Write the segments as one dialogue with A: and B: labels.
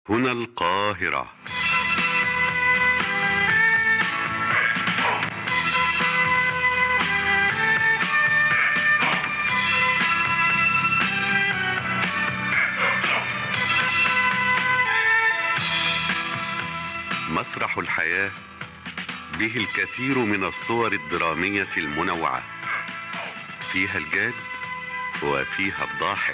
A: هنا القاهرة مسرح الحياة به الكثير من الصور الدرامية المنوعة فيها الجاد وفيها الضاحك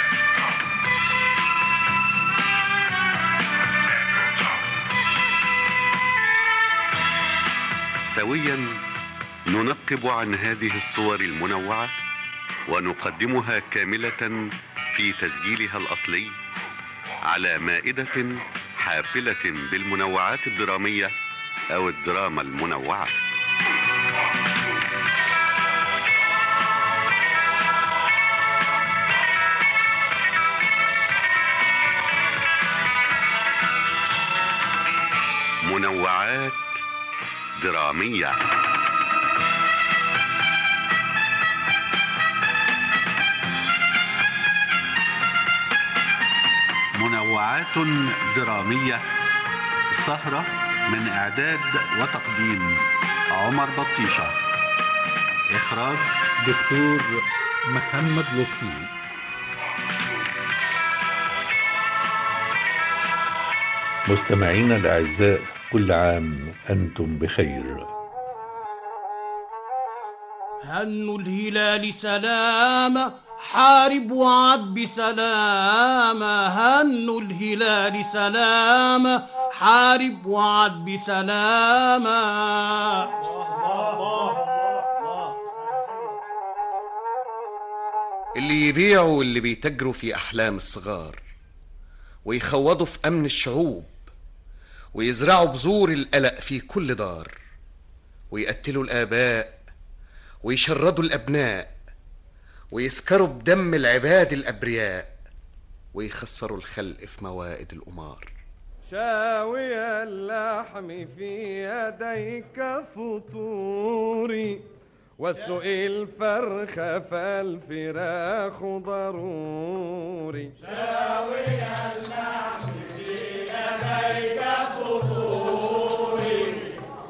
A: سويا ننقب عن هذه الصور المنوعة ونقدمها كاملة في تسجيلها الأصلي على مائدة حافلة بالمنوعات الدرامية أو الدراما المنوعة منوعات درامية منوعات درامية سهرة من إعداد وتقديم عمر بطيشة إخراج
B: دكتور محمد لطفي
C: مستمعينا الأعزاء كل عام أنتم بخير
D: هنوا الهلال سلامة حارب وعد بسلامة هنوا الهلال سلامة حارب وعد بسلامة
E: اللي يبيعوا واللي بيتجروا في أحلام الصغار ويخوضوا في أمن الشعوب ويزرعوا بذور القلق في كل دار ويقتلوا الآباء ويشردوا الأبناء ويسكروا بدم العباد الأبرياء ويخسروا الخلق في موائد القمار
F: شاوي اللحم في يديك فطوري واسلق الفرخ فالفراخ ضروري شاوي اللحم في يديك فطوري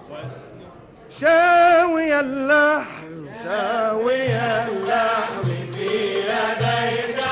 F: شاوي اللحم شاوي اللحم في يديك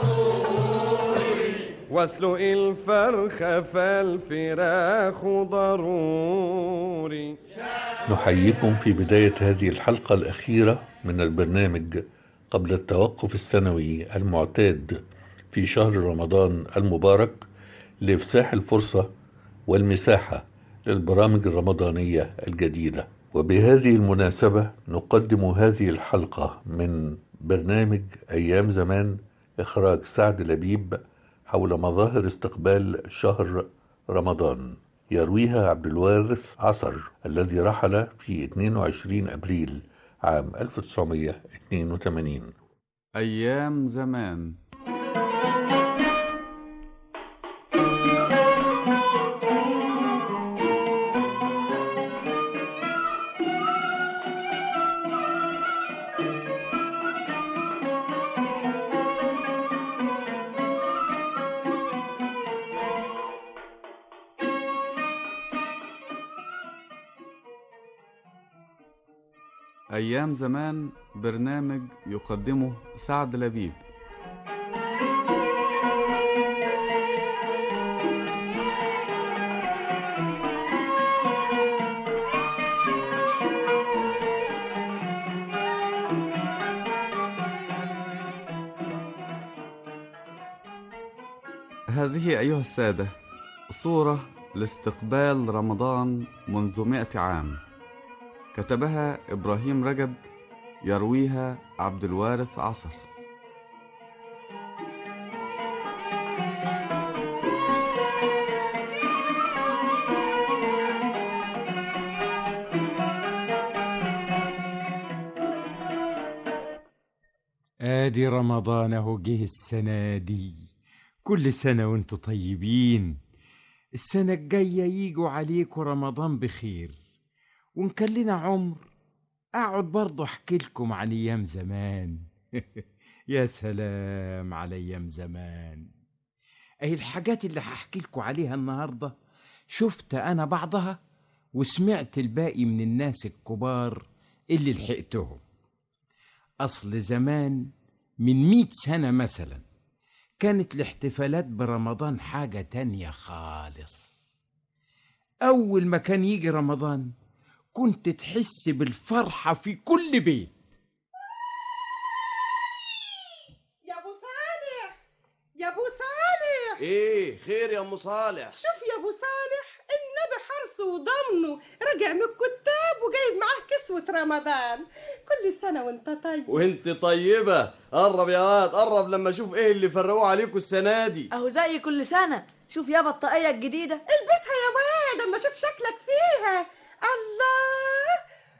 F: فطوري واسلق الفرخ فالفراخ ضروري
C: نحييكم في بداية هذه الحلقة الأخيرة من البرنامج قبل التوقف السنوي المعتاد في شهر رمضان المبارك لإفساح الفرصة والمساحة للبرامج الرمضانية الجديدة وبهذه المناسبة نقدم هذه الحلقة من برنامج أيام زمان إخراج سعد لبيب حول مظاهر استقبال شهر رمضان يرويها عبد الوارث عصر الذي رحل في 22 أبريل عام 1982
G: أيام زمان أيام زمان برنامج يقدمه سعد لبيب هذه أيها السادة صورة لاستقبال رمضان منذ مئة عام كتبها إبراهيم رجب يرويها عبد الوارث عصر
H: ادي رمضان اهو جه السنة دي كل سنة وانتوا طيبين السنة الجاية يجوا عليكم رمضان بخير وإن كان لنا عمر أقعد برضه أحكي لكم عن أيام زمان يا سلام على أيام زمان اهي الحاجات اللي هحكي لكم عليها النهارده شفت انا بعضها وسمعت الباقي من الناس الكبار اللي لحقتهم اصل زمان من مئة سنة مثلا كانت الاحتفالات برمضان حاجة تانية خالص أول ما كان يجي رمضان كنت تحس بالفرحة في كل بيت
I: يا ابو صالح يا ابو صالح
F: ايه خير يا ام صالح
I: شوف يا ابو صالح النبي حرصه وضمنه رجع من الكتاب وجايب معاه كسوة رمضان كل سنة وانت طيب
F: وانت طيبة قرب يا واد قرب لما اشوف ايه اللي فرقوه عليكم السنة دي
J: اهو زي كل سنة شوف يابا الطاقية الجديدة
I: البسها يا واد اما اشوف شكلك فيها الله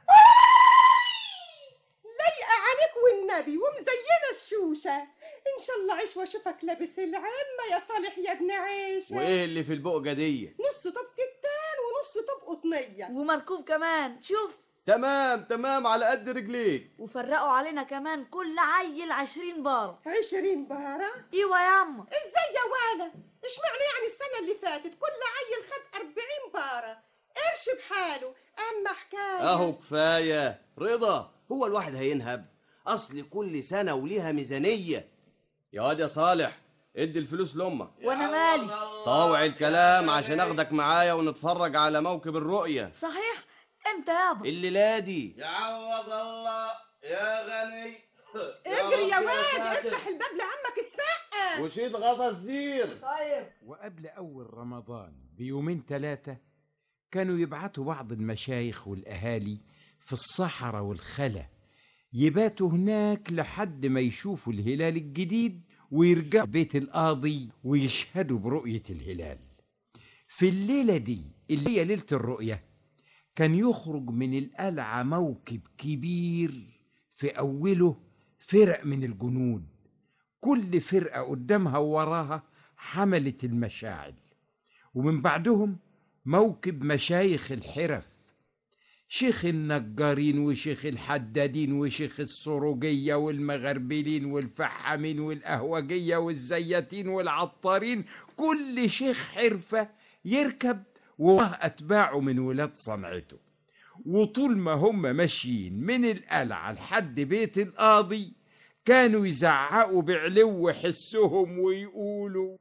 I: لايقة عليك والنبي ومزينة الشوشة ان شاء الله عيش واشوفك لابس العمة يا صالح يا ابن عيشة
F: وايه اللي في البقجة دي
I: نص طب كتان ونص طب قطنية
J: ومركوب كمان شوف
F: تمام تمام على قد رجليك
J: وفرقوا علينا كمان كل عيل عشرين بارة
I: عشرين بارة
J: ايوه يا عم
I: ازاي يا والا اشمعنى يعني السنة اللي فاتت كل عيل خد أربعين بارة قرش بحاله أما حكاية
F: اهو كفاية رضا هو الواحد هينهب اصل كل سنة وليها ميزانية يا واد يا صالح ادي الفلوس لامك
J: وانا مالي
F: طاوع الكلام عشان اخدك معايا ونتفرج على موكب الرؤية
J: صحيح امتى يابا
F: الليلة دي
K: يعوض الله يا غني
I: اجري يا واد افتح الباب لعمك السقة
F: وشيت غطا الزير
J: طيب
H: وقبل أول رمضان بيومين ثلاثة كانوا يبعتوا بعض المشايخ والأهالي في الصحراء والخلا يباتوا هناك لحد ما يشوفوا الهلال الجديد ويرجعوا بيت القاضي ويشهدوا برؤية الهلال في الليلة دي اللي هي ليلة الرؤية كان يخرج من القلعة موكب كبير في أوله فرق من الجنود كل فرقة قدامها ووراها حملت المشاعل ومن بعدهم موكب مشايخ الحرف شيخ النجارين وشيخ الحدادين وشيخ السروجية والمغربلين والفحامين والقهوجية والزياتين والعطارين كل شيخ حرفة يركب ووراه أتباعه من ولاد صنعته وطول ما هم ماشيين من القلعة لحد بيت القاضي كانوا يزعقوا بعلو حسهم ويقولوا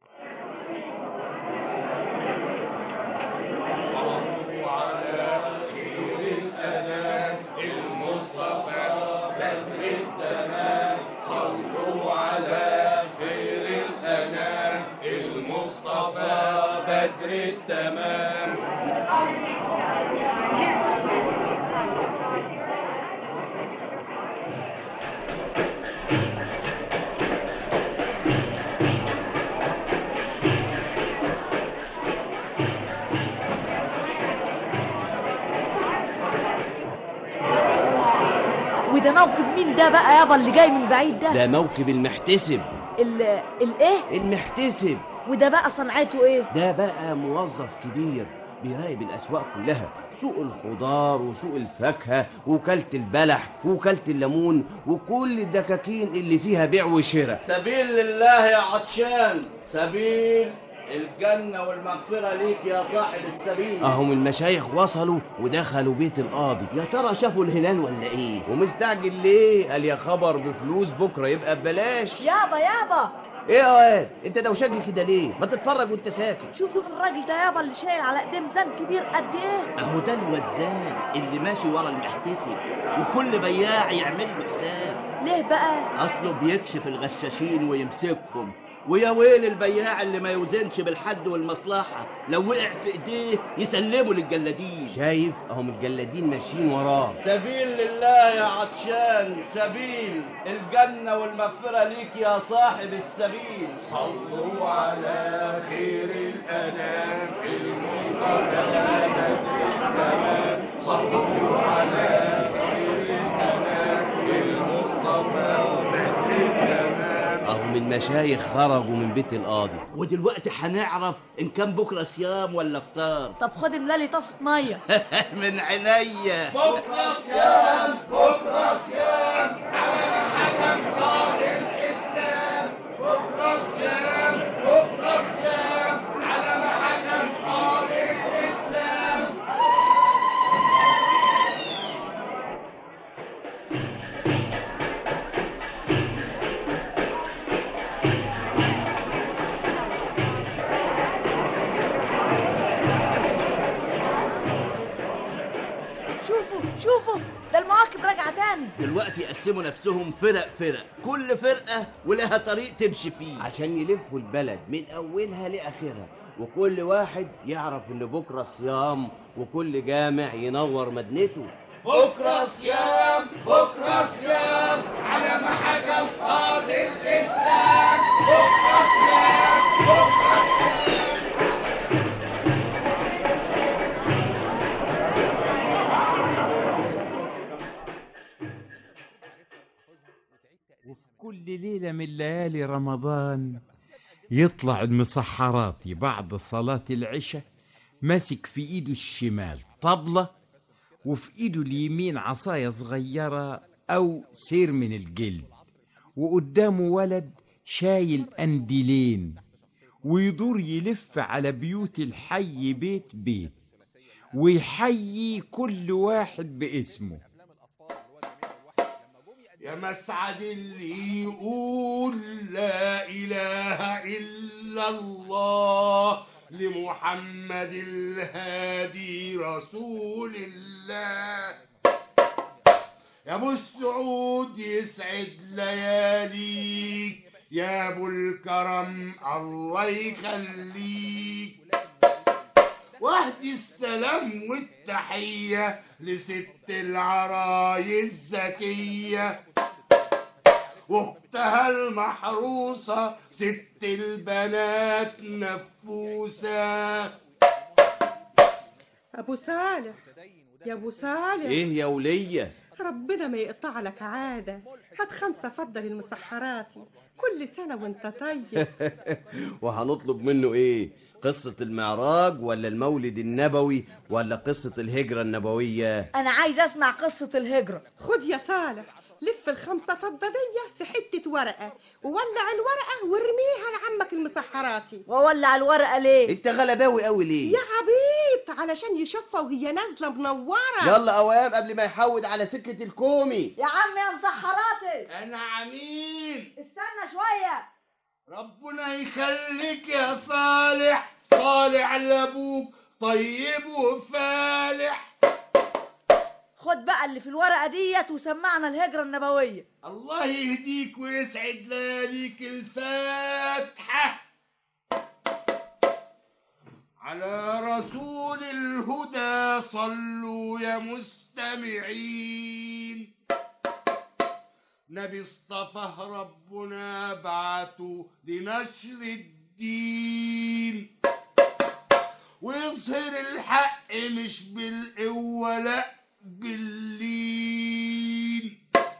J: وده موكب مين ده بقى يابا اللي جاي من بعيد ده
F: ده موكب المحتسب
J: ال الايه
F: المحتسب
J: وده بقى صنعته ايه
F: ده بقى موظف كبير بيراقب الأسواق كلها سوق الخضار وسوق الفاكهة وكالة البلح وكالة الليمون وكل الدكاكين اللي فيها بيع وشراء
K: سبيل لله يا عطشان سبيل الجنة والمغفرة ليك يا صاحب السبيل
F: أهم المشايخ وصلوا ودخلوا بيت القاضي
K: يا ترى شافوا الهلال ولا ايه
F: ومستعجل ليه؟ قال يا خبر بفلوس بكرة يبقى ببلاش
J: يابا يابا
F: ايه يا واد انت دوشجني كده ليه ما تتفرج وانت ساكت
J: شوفوا في الراجل ده يابا اللي شايل على ايديه ميزان كبير قد ايه
K: اهو ده الوزان اللي ماشي ورا المحتسب وكل بياع يعمل له حساب
J: ليه بقى
K: اصله بيكشف الغشاشين ويمسكهم ويا ويل البياع اللي ما يوزنش بالحد والمصلحة لو وقع في ايديه يسلمه للجلادين
F: شايف اهم الجلادين ماشيين وراه
K: سبيل لله يا عطشان سبيل الجنة والمغفرة ليك يا صاحب السبيل صلوا على خير الأنام المصطفى بدر التمام صلوا على خير الأنام المصطفى بدر التمام
F: اهم المشايخ خرجوا من بيت القاضي
K: ودلوقتي هنعرف إن كان بكرة صيام ولا فطار
J: طب خد املالي طاسة مية
K: من عينيا بكرة صيام بكرة صيام على حكم قاضي الإسلام بكرة صيام بكرة دلوقتي يقسموا نفسهم فرق فرق كل فرقة ولها طريق تمشي فيه
F: عشان يلفوا البلد من أولها لآخرها وكل واحد يعرف إن بكرة صيام وكل جامع ينور مدنته
L: بكرة صيام بكرة صيام على ما حكم قاضي الإسلام بكرة صيام بكرة صيام
H: وفي كل ليلة من ليالي رمضان يطلع المسحراتي بعد صلاة العشاء ماسك في ايده الشمال طبلة وفي ايده اليمين عصاية صغيرة أو سير من الجلد وقدامه ولد شايل قنديلين ويدور يلف على بيوت الحي بيت بيت ويحيي كل واحد باسمه
L: يا مسعد اللي يقول لا إله إلا الله لمحمد الهادي رسول الله يا ابو السعود يسعد لياليك يا ابو الكرم الله يخليك واهدي السلام والتحية لست العرايس زكية واختها المحروسة ست البنات نفوسة
I: ابو صالح يا ابو صالح
F: إيه يا ولية
I: ربنا ما يقطع لك عادة هات خمسة فضل المسحراتي كل سنة وانت طيب
F: وهنطلب منه إيه قصة المعراج ولا المولد النبوي ولا قصة الهجرة النبوية
J: انا عايز اسمع قصة الهجرة
I: خد يا صالح لف الخمسة فضة دي في حتة ورقة وولع الورقة وارميها لعمك المسحراتي
J: وولع الورقة ليه
F: انت غلباوي قوي ليه
I: يا عبيط علشان يشوفها وهي نازلة منورة
F: يلا اوام قبل ما يحود على سكة الكومي
J: يا عم يا مسحراتي
L: أنا عمين
J: استنى شوية
L: ربنا يخليك يا صالح طالع لابوك طيب وفالح
J: خد بقى اللي في الورقة ديت وسمعنا الهجرة النبوية
L: الله يهديك ويسعد لياليك الفاتحة على رسول الهدى صلوا يا مستمعين نبي اصطفاه ربنا بعته لنشر الدين ويظهر الحق مش بالقوة لأ باللين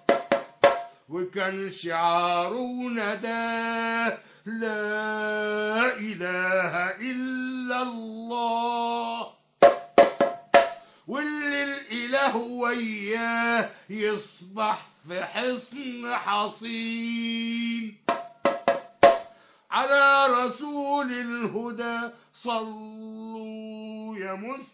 L: وكان شعاره نداه لا إله إلا الله واللي الإله وياه يصبح في حصن حصين على رسول الهدى صلوا يا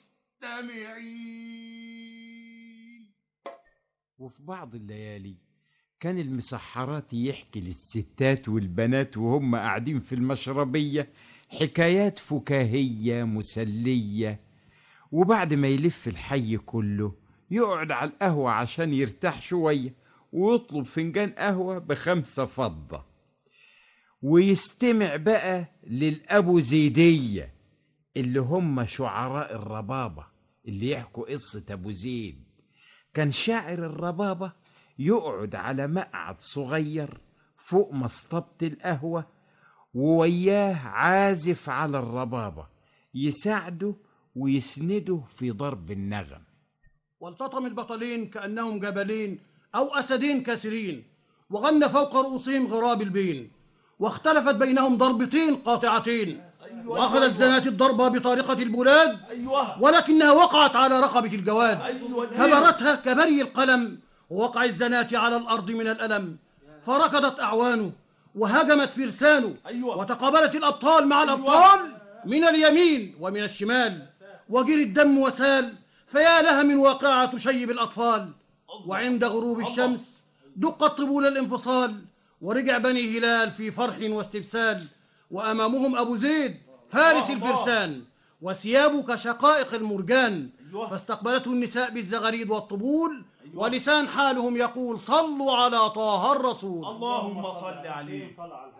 L: مستمعين
H: وفي بعض الليالي كان المسحراتي يحكي للستات والبنات وهم قاعدين في المشربية حكايات فكاهية مسلية وبعد ما يلف الحي كله يقعد على القهوة عشان يرتاح شوية ويطلب فنجان قهوة بخمسة فضة ويستمع بقى للأبو زيدية اللي هم شعراء الربابة اللي يحكوا قصة أبو زيد كان شاعر الربابة يقعد على مقعد صغير فوق مصطبة القهوة ووياه عازف على الربابة يساعده ويسنده في ضرب النغم
D: والتطم البطلين كأنهم جبلين أو أسدين كاسرين وغنى فوق رؤوسهم غراب البين واختلفت بينهم ضربتين قاطعتين وأخذ الزنات الضربة بطارقة البلاد ولكنها وقعت على رقبة الجواد فبرتها كبري القلم ووقع الزنات على الأرض من الألم فركضت أعوانه وهجمت فرسانه وتقابلت الأبطال مع الأبطال من اليمين ومن الشمال وجري الدم وسال فيا لها من واقعة تشيب الأطفال وعند غروب الشمس دقت طبول الانفصال ورجع بني هلال في فرح واستبسال وأمامهم أبو زيد فارس الفرسان وثيابه كشقائق المرجان فاستقبلته النساء بالزغاريد والطبول ولسان حالهم يقول صلوا على طه الرسول
M: اللهم صل عليه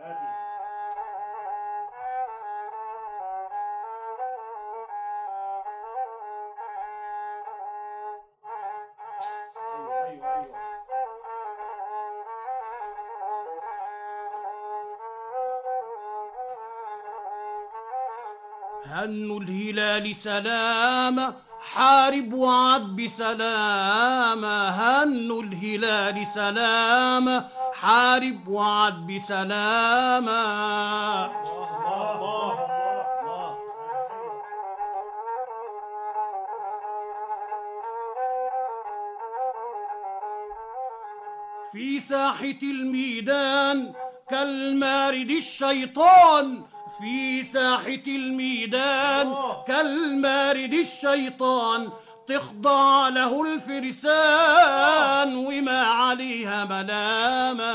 D: هن الهلال سلام حارب وعد بسلام هن الهلال سلام حارب وعد بسلام في ساحة الميدان كالمارد الشيطان في ساحة الميدان كالمارد الشيطان تخضع له الفرسان وما عليها ملاما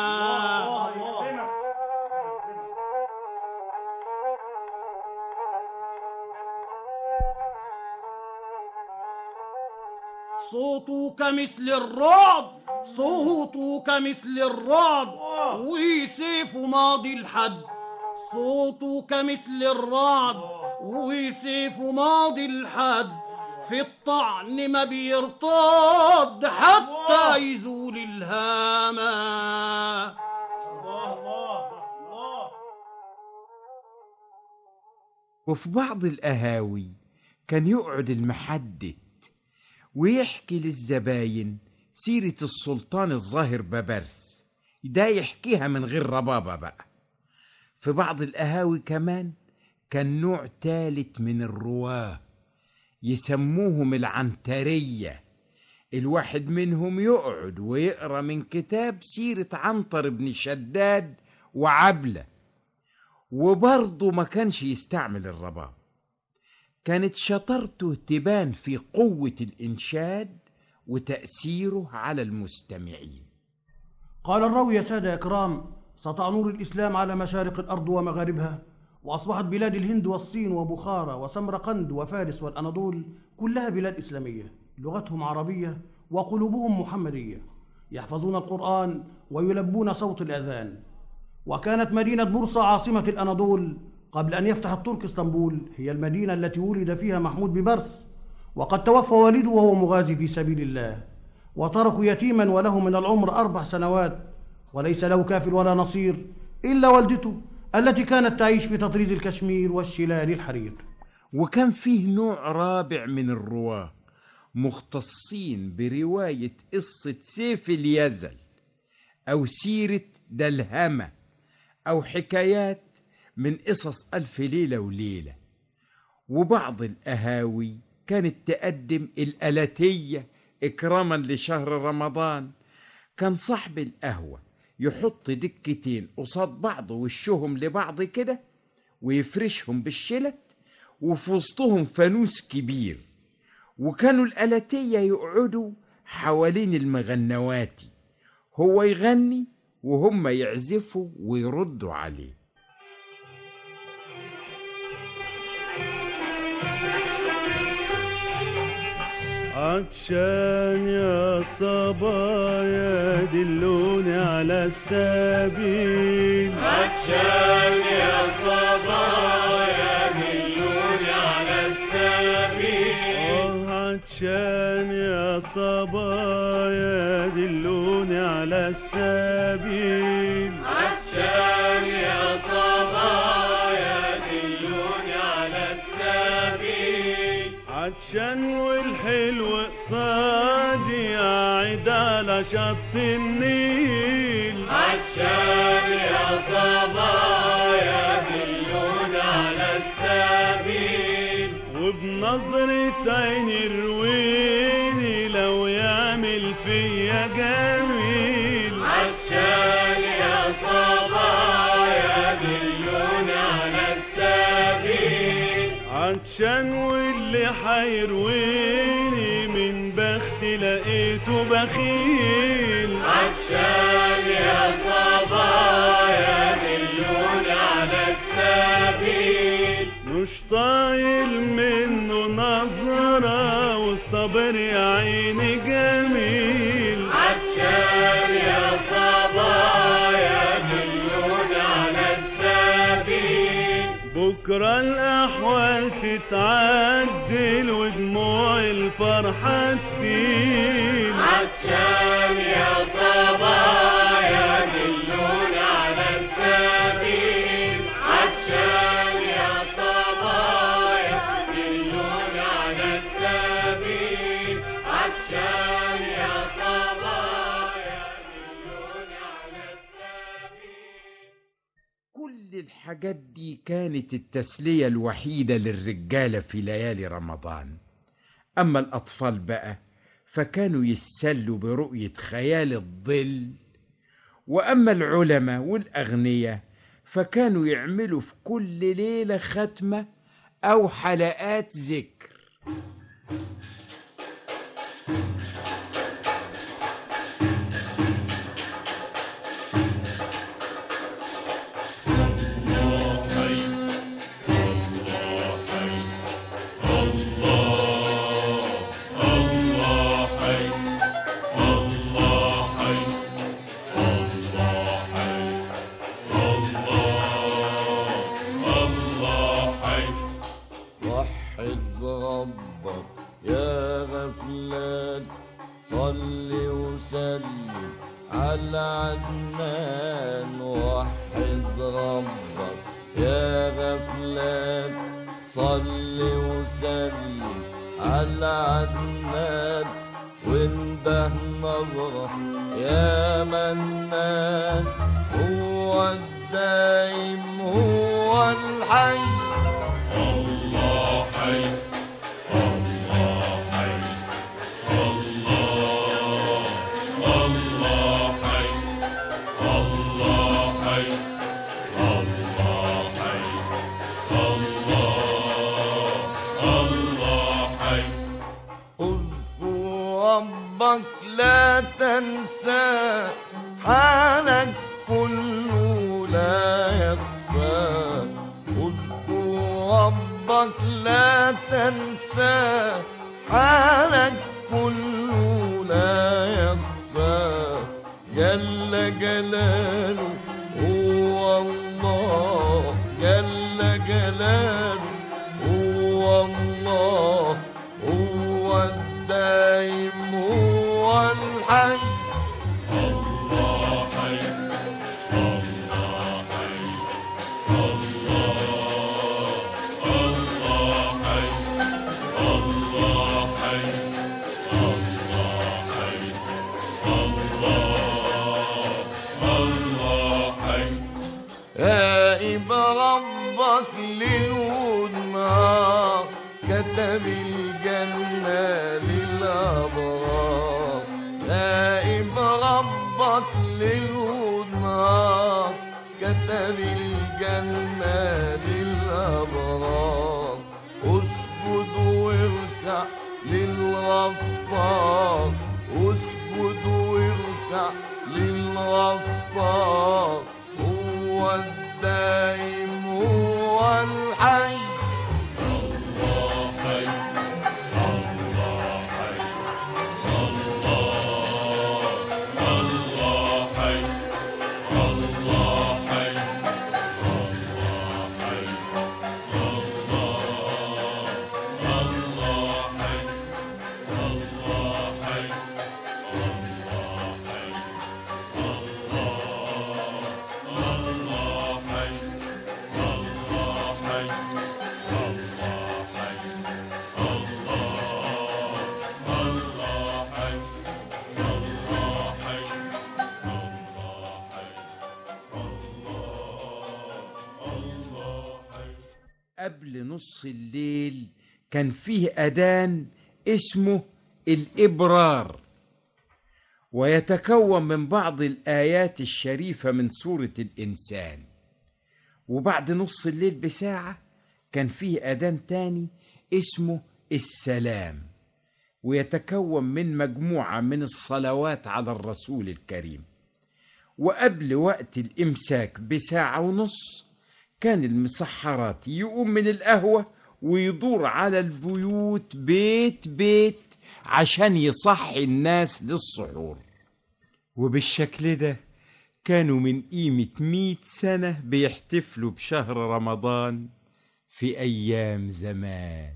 D: صوته كمثل الرعد صوته كمثل الرعد وسيفه ماضي الحد صوته كمثل الرعد وسيفه ماضي الحد في الطعن ما بيرتد حتى يزول الهامة
H: وفي بعض القهاوي كان يقعد المحدث ويحكي للزباين سيرة السلطان الظاهر ببرس ده يحكيها من غير ربابة بقى في بعض القهاوي كمان كان نوع تالت من الرواه يسموهم العنترية الواحد منهم يقعد ويقرا من كتاب سيرة عنتر بن شداد وعبلة وبرضه ما كانش يستعمل الرباب كانت شطارته تبان في قوة الإنشاد وتأثيره على المستمعين
D: قال الراوي يا سادة إكرام سطع نور الإسلام على مشارق الأرض ومغاربها وأصبحت بلاد الهند والصين وبخارى وسمرقند وفارس والأناضول كلها بلاد إسلامية لغتهم عربية وقلوبهم محمدية يحفظون القرآن ويلبون صوت الأذان وكانت مدينة بورصة عاصمة الأناضول قبل أن يفتح الترك اسطنبول هي المدينة التي ولد فيها محمود ببرس وقد توفى والده وهو مغازي في سبيل الله وتركوا يتيما وله من العمر أربع سنوات وليس له كافل ولا نصير إلا والدته التي كانت تعيش في تطريز الكشمير والشلال الحرير
H: وكان فيه نوع رابع من الرواة مختصين برواية قصة سيف اليزل أو سيرة دلهمة أو حكايات من قصص ألف ليلة وليلة وبعض القهاوي كانت تقدم الألاتية إكراما لشهر رمضان كان صاحب القهوة يحط دكتين قصاد بعض وشهم لبعض كده ويفرشهم بالشلت وفي وسطهم فانوس كبير وكانوا الألاتية يقعدوا حوالين المغنواتي هو يغني وهم يعزفوا ويردوا عليه
N: عطشان يا صبايا دلوني على السبيل
O: عطشان يا صبايا دلوني على السبيل
N: عطشان يا صبايا دلوني على السبيل
O: عطشان يا صبايا دلوني على السبيل
N: عطشان والحلو قصادي قاعد على شط النيل
O: عطشان يا صبايا دلوني على السبيل
N: وبنظرة عيني رويني لو يعمل فيا جميل
O: عطشان يا صبايا دلوني على السبيل
N: عطشان واللي حيرويني من بختي لقيته بخيل
O: عطشان يا صبايا دلوني على السبيل
N: مش طايل منه نظرة والصبر يا عيني جميل
O: عطشان يا صبايا دلونا على السبيل
N: بكرة الأحوال تتعدل ودموع الفرحة تسيل
O: عطشان يا صبايا دلونا على السبيل عطشان يا صبايا دلونا على السبيل عطشان يا صبايا دلونا على
H: كل الحاجات دي كانت التسلية الوحيدة للرجالة في ليالي رمضان أما الأطفال بقى فكانوا يتسلوا برؤية خيال الظل وأما العلماء والأغنياء فكانوا يعملوا في كل ليلة ختمة أو حلقات ذكر
O: وحد ربك يا غفلان صل وسلم على عدنان وحد ربك يا غفلان صل وسلم على عدنان وانده نظرة يا منان هو الدايم هو الحي الله حي الله حي الله الله حي الله حي الله حي الله الله حي اذكر ربك لا تنسى حالك كله لا يخفى اذكر ربك لا تنسى حالك كله لا يخفى جل جلاله هو الله جل جلاله هو الله هو الدائم هو الحي الله حي الله حي الله الله حي الله حي الله حي الله الله حي غائب ربك للنار كتب الجنة للأبرار غائب ربك للنار كتب الجنة للأبرار اسجد واركع للغفار اسجد واركع للغفار هو الدائم هو الحي الله حي الله حي الله الله حي الله حي الله حي الله الله حي الله حي الله حي الله حي الله حي الله حي الله الله حي الله حي الله حي الله حي
H: قبل نص الليل كان فيه أذان اسمه الإبرار ويتكون من بعض الآيات الشريفة من سورة الإنسان وبعد نص الليل بساعة كان فيه أذان تاني اسمه السلام ويتكون من مجموعة من الصلوات على الرسول الكريم وقبل وقت الإمساك بساعة ونص كان المسحرات يقوم من القهوة ويدور على البيوت بيت بيت عشان يصحي الناس للسحور وبالشكل ده كانوا من قيمة مئة سنة بيحتفلوا بشهر رمضان في أيام زمان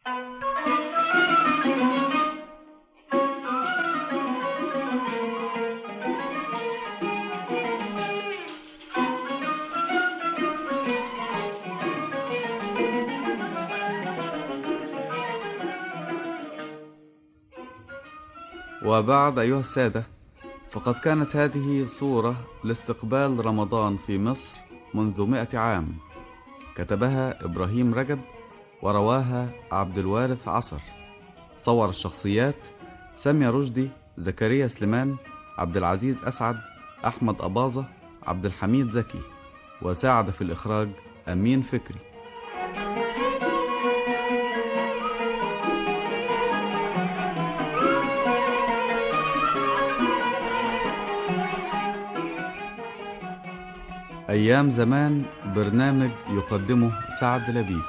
G: وبعد أيها السادة فقد كانت هذه صورة لاستقبال رمضان في مصر منذ مئة عام كتبها إبراهيم رجب ورواها عبد الوارث عصر صور الشخصيات سامية رشدي زكريا سليمان عبد العزيز أسعد أحمد أباظة عبد الحميد زكي وساعد في الإخراج أمين فكري أيام زمان برنامج يقدمه سعد لبيب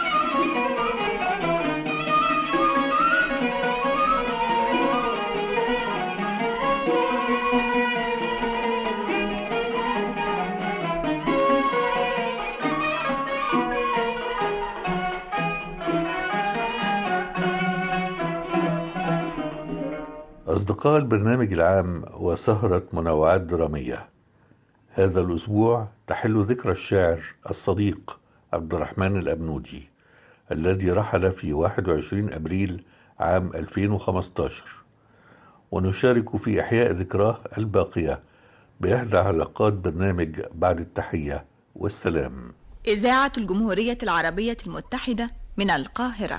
C: أصدقاء البرنامج العام وسهرة منوعات درامية هذا الأسبوع تحل ذكرى الشاعر الصديق عبد الرحمن الأبنودي الذي رحل في 21 أبريل عام 2015 ونشارك في إحياء ذكراه الباقية بإحدى حلقات برنامج بعد التحية والسلام
P: إذاعة الجمهورية العربية المتحدة من القاهرة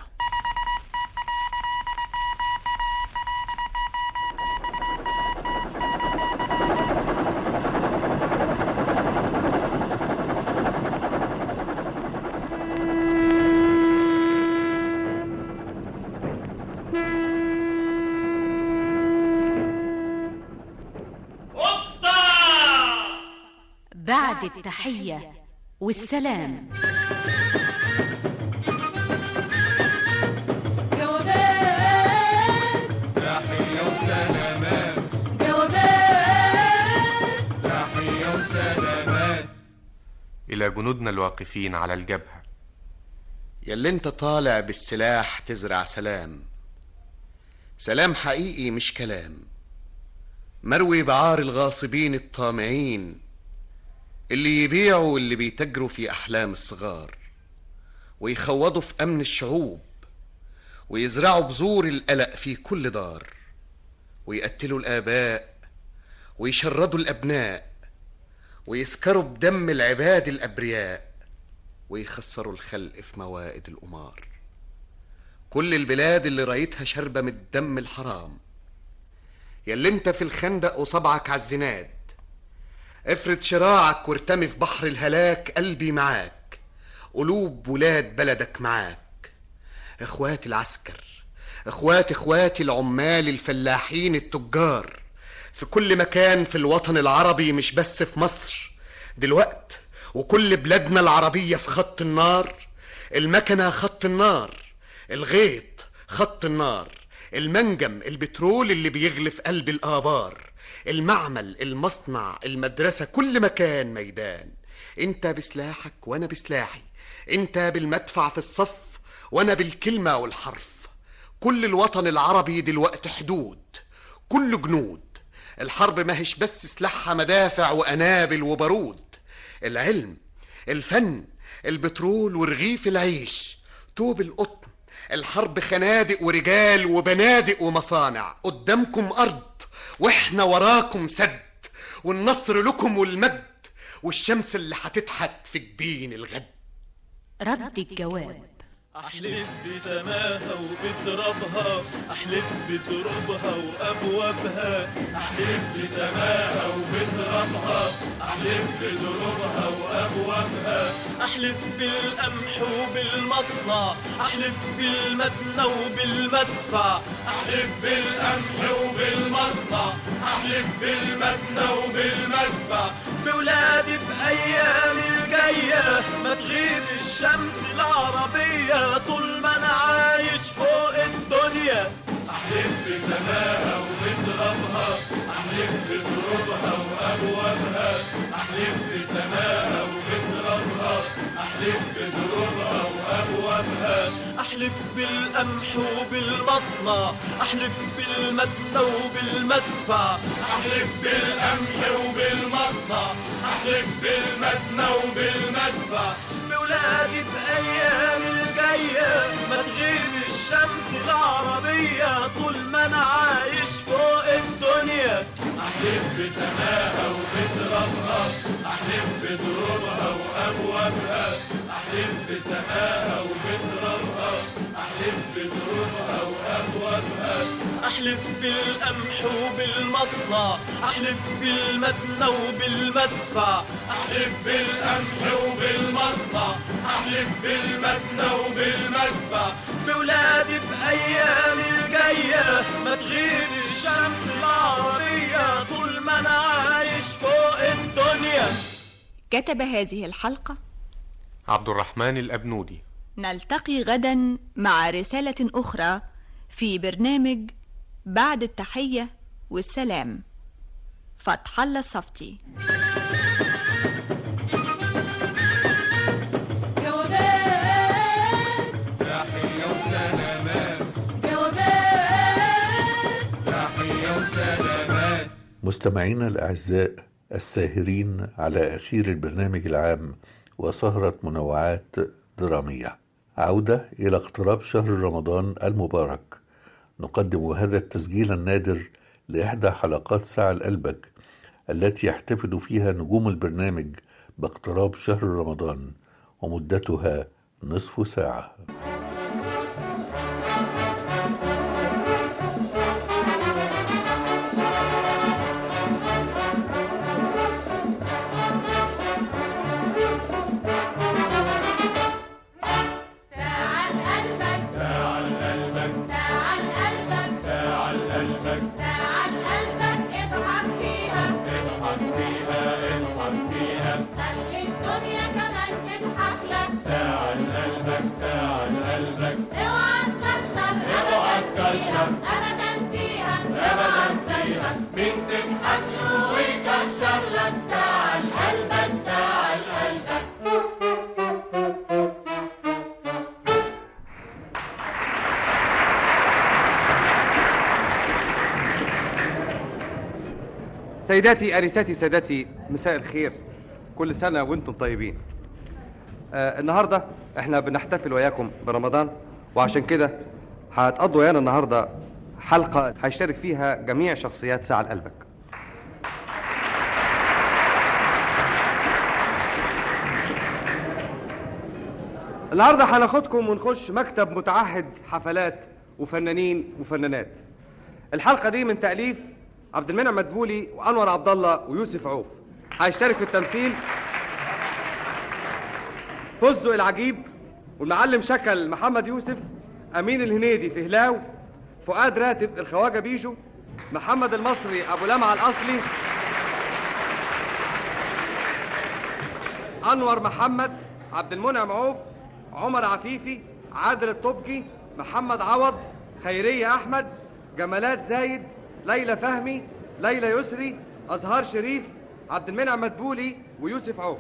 Q: بعد التحية والسلام
O: جوابات تحية وسلامات
Q: جوابات
O: تحية وسلامات
R: إلى جنودنا الواقفين على الجبهة
E: ياللي انت طالع بالسلاح تزرع سلام سلام حقيقي مش كلام مروي بعار الغاصبين الطامعين اللي يبيعوا اللي بيتجروا في أحلام الصغار ويخوضوا في أمن الشعوب ويزرعوا بذور القلق في كل دار ويقتلوا الآباء ويشردوا الأبناء ويسكروا بدم العباد الأبرياء ويخسروا الخلق في موائد القمار كل البلاد اللي رايتها شربة من الدم الحرام ياللي انت في الخندق وصبعك عالزناد افرد شراعك وارتمي في بحر الهلاك قلبي معاك قلوب ولاد بلدك معاك اخواتي العسكر اخواتي اخواتي العمال الفلاحين التجار في كل مكان في الوطن العربي مش بس في مصر دلوقت وكل بلادنا العربية في خط النار المكنة خط النار الغيط خط النار المنجم البترول اللي بيغلي في قلب الآبار المعمل المصنع المدرسة كل مكان ميدان انت بسلاحك وانا بسلاحي انت بالمدفع في الصف وانا بالكلمة والحرف كل الوطن العربي دلوقتي حدود كل جنود الحرب ما هيش بس سلاحها مدافع وأنابل وبارود العلم الفن البترول ورغيف العيش توب القطن الحرب خنادق ورجال وبنادق ومصانع قدامكم أرض واحنا وراكم سد والنصر لكم والمجد والشمس اللي هتضحك في جبين الغد
Q: رد الجواب
N: أحلف بسماها وبترابها أحلف بترابها وأبوابها
O: أحلف بسماها وبترابها أحلف بدروبها وأبوابها
N: أحلف بالقمح وبالمصنع أحلف بالمدنى وبالمدفع
O: أحلف بالقمح وبالمصنع أحلف بالمدنى وبالمدفع
N: بولادي بأيام الجاية ما تغيب الشمس العربية طول ما أنا عايش فوق الدنيا
O: أحلف احلف بسماها وبترابها احلف بدروبها وابوابها
N: احلف بالقمح وبالمصنع احلف بالمدنى وبالمدفع
O: احلف بالقمح وبالمصنع احلف بالمدنى وبالمدفع
N: بولادي بايام الجايه ما تغيب الشمس العربيه طول ما انا عايش فوق الدنيا
O: احلف بسماها وبترابها احلف بدروبها وابوابها احلف بسماها وبترابها احلف بدروبها وابوابها
N: احلف بالقمح وبالمصنع احلف بالمدنى وبالمدفع
O: احلف بالقمح وبالمصنع احلف بالمدنى وبالمدفع
N: بولادي بايام الجايه ما تغيب الشمس العربيه طول ما انا عايش فوق الدنيا
P: كتب هذه الحلقة
R: عبد الرحمن الأبنودي
P: نلتقي غدا مع رسالة أخرى في برنامج بعد التحية والسلام فتح الله الصفتي
O: جوابات تحية وسلامات
L: جوابات
O: تحية وسلامات
C: مستمعينا الأعزاء الساهرين على أثير البرنامج العام وسهرة منوعات درامية عودة إلى اقتراب شهر رمضان المبارك نقدم هذا التسجيل النادر لإحدى حلقات ساعة لقلبك التي يحتفل فيها نجوم البرنامج باقتراب شهر رمضان ومدتها نصف ساعة
O: ساعة لقلبك ساعة لقلبك ساعة لقلبك ساعة لقلبك ساعة لقلبك اضحك فيها اضحك فيها اضحك فيها خلي الدنيا كمان تضحك لك ساعة لقلبك ساعة لقلبك اوعى تكشر اوعى تكشر ابدا فيها ابدا فيها مين تضحك له ويكشر لك ساعة لقلبك ساعة لقلبك
S: سيداتي انساتي سادتي مساء الخير كل سنه وانتم طيبين آه النهارده احنا بنحتفل وياكم برمضان وعشان كده هتقضوا ويانا النهارده حلقه هيشترك فيها جميع شخصيات ساعه لقلبك النهارده هناخدكم ونخش مكتب متعهد حفلات وفنانين وفنانات الحلقه دي من تاليف عبد المنعم مدبولي وانور عبد الله ويوسف عوف هيشترك في التمثيل فستق العجيب والمعلم شكل محمد يوسف امين الهنيدي في هلاو فؤاد راتب الخواجه بيجو محمد المصري ابو لمعه الاصلي انور محمد عبد المنعم عوف عمر عفيفي عادل الطبجي محمد عوض خيريه احمد جمالات زايد ليلى فهمي ليلى يسري أزهار شريف عبد المنعم مدبولي ويوسف عوف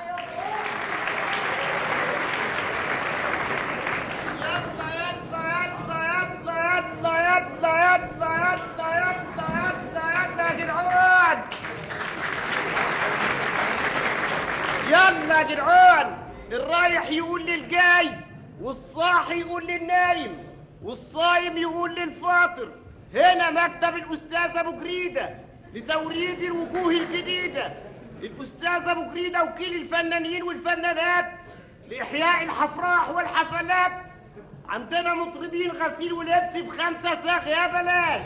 L: يلا يلا يلا يلا يلا يلا يا جدعان يلا يا جدعان الرايح يقول للجاي والصاحي يقول للنايم والصايم يقول للفاطر هنا مكتب الأستاذ أبو جريدة لتوريد الوجوه الجديدة الأستاذ أبو جريدة وكيل الفنانين والفنانات لإحياء الحفراح والحفلات عندنا مطربين غسيل ولبس بخمسة ساغ يا بلاش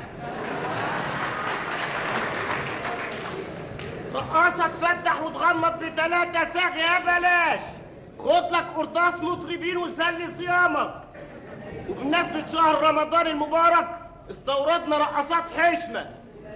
L: رقاصة تفتح وتغمض بتلاتة ساغ يا بلاش خد لك قرطاس مطربين وسلي صيامك وبمناسبة شهر رمضان المبارك استوردنا رقصات حشمة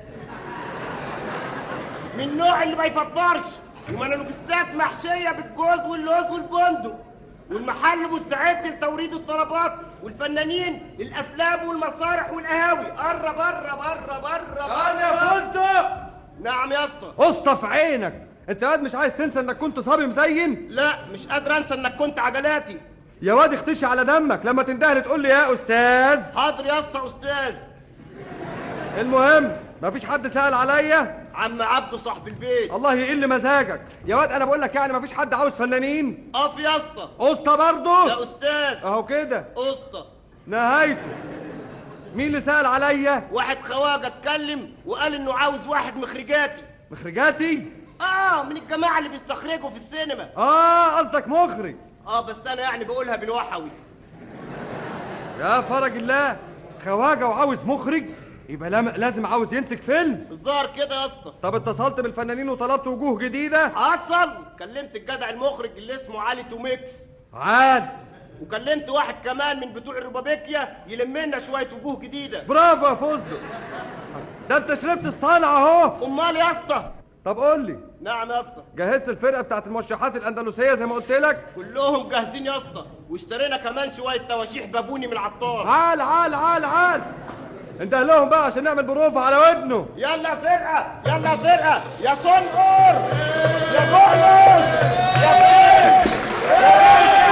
L: من النوع اللي ما يفطرش ومانولوجستات محشية بالجوز واللوز والبندق والمحل مستعد لتوريد الطلبات والفنانين الافلام والمسارح والقهاوي قرب قرب قرب قرب
S: تعال يا فستق
L: نعم يا اسطى
S: اسطى في عينك انت قاعد مش عايز تنسى انك كنت صبي مزين
L: لا مش قادر انسى انك كنت عجلاتي
S: يا واد اختشي على دمك لما تندهلي تقول لي يا استاذ
L: حاضر يا اسطى استاذ
S: المهم مفيش حد سأل عليا
L: عم عبده صاحب البيت
S: الله يقل مزاجك يا واد انا بقول لك يعني مفيش حد عاوز فنانين
L: اقف يا اسطى
S: اسطى برضه
L: يا استاذ
S: اهو كده
L: اسطى
S: نهايته مين اللي سأل عليا
L: واحد خواجه اتكلم وقال انه عاوز واحد مخرجاتي
S: مخرجاتي
L: اه من الجماعه اللي بيستخرجوا في السينما
S: اه قصدك مخرج
L: اه بس انا يعني بقولها بالوحوي
S: يا فرج الله خواجه وعاوز مخرج يبقى لم- لازم عاوز ينتج فيلم
L: الظاهر كده يا اسطى
S: طب اتصلت بالفنانين وطلبت وجوه جديده
L: هتصل كلمت الجدع المخرج اللي اسمه علي توميكس
S: عاد
L: وكلمت واحد كمان من بتوع الربابيكيا يلم لنا شويه وجوه جديده
S: برافو يا فوزدو ده انت شربت الصانع اهو
L: امال يا اسطى
S: طب قول لي
L: نعم يا اسطى
S: جهزت الفرقه بتاعت المرشحات الاندلسيه زي ما قلت لك
L: كلهم جاهزين يا اسطى واشترينا كمان شويه تواشيح بابوني من العطار
S: عال عال عال عال انده لهم بقى عشان نعمل بروفه على ودنه
L: يلا فرقه يلا فرقه يا صنقر يا بولس يا فين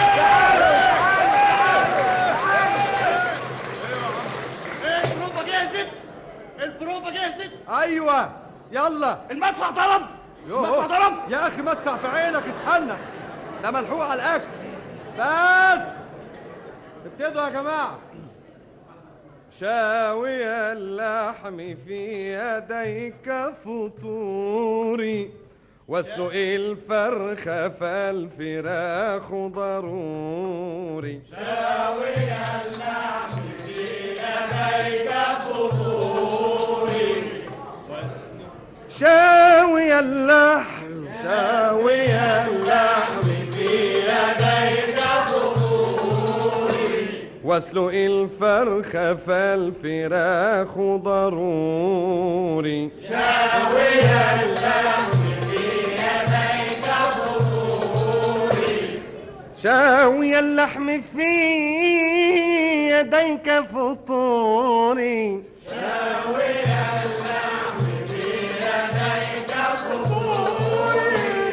L: ايه البروفه جهزت البروفه جهزت
S: ايوه يلا
L: المدفع ضرب المدفع ضرب
S: يا اخي مدفع في عينك استنى ده ملحوق على الاكل بس ابتدوا يا جماعه شاوي اللحم في يديك فطوري واسلق الفرخ فالفراخ ضروري
O: شاوي اللحم في يديك فطوري
S: شاوي اللحم شاوي
O: اللحم في يديك فطوري
S: واسلق الفرخ فالفراخ ضروري
O: شاوي اللحم في يديك فطوري
S: شاوي اللحم في يديك فطوري
O: شاوي اللحم في يديك فطوري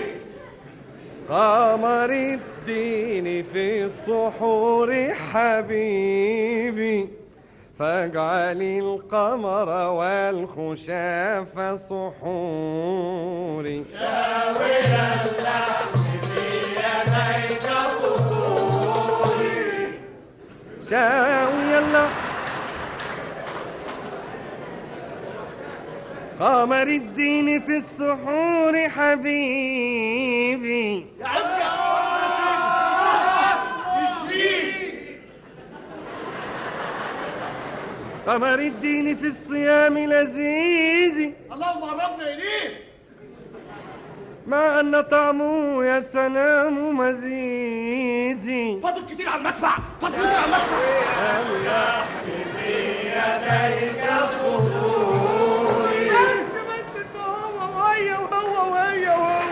S: قمر الدين في السحور حبيبي فاجعل القمر والخشاف سحوري
O: شاوي اللحم في يديك فطوري
S: شاوي اللحم قمر الدين في السحور حبيبي
O: يا عم يشفيك
S: قمر الدين في الصيام لذيذ
L: اللهم قربنا اليه
S: مع أن طعمه يا سلام مزيزي
L: فاضل كتير على المدفع فاضل كتير على المدفع
O: اللحم في يديك فطوري
L: بس بس انت هو وهي وهو وهي وهو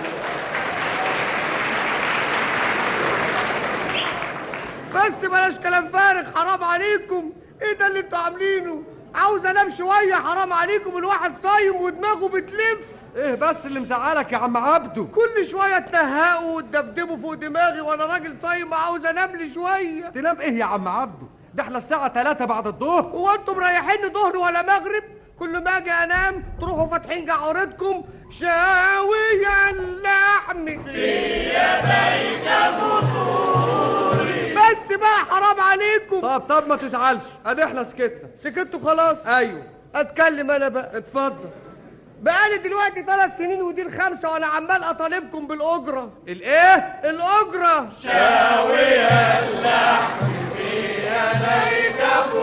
L: بس بلاش كلام فارغ حرام عليكم ايه ده اللي انتوا عاملينه عاوز انام شويه حرام عليكم الواحد صايم ودماغه بتلف
S: ايه بس اللي مزعلك يا عم عبده
L: كل شويه تنهقوا وتدبدبوا فوق دماغي وانا راجل صايم عاوز انام لي شويه
S: تنام ايه يا عم عبده ده احنا الساعة 3 بعد الظهر
L: هو انتم مريحيني ظهر ولا مغرب كل ما اجي انام تروحوا فاتحين جعورتكم شاوي اللحم في
O: يديك فطوري
L: بس بقى حرام عليكم
S: طب طب ما تزعلش ادي احنا سكتنا
L: سكتوا خلاص
S: ايوه
L: اتكلم انا بقى
S: اتفضل
L: بقالي دلوقتي ثلاث سنين ودي الخامسه وانا عمال اطالبكم بالاجره
S: الايه
L: الاجره
O: شاوي اللحم في يديك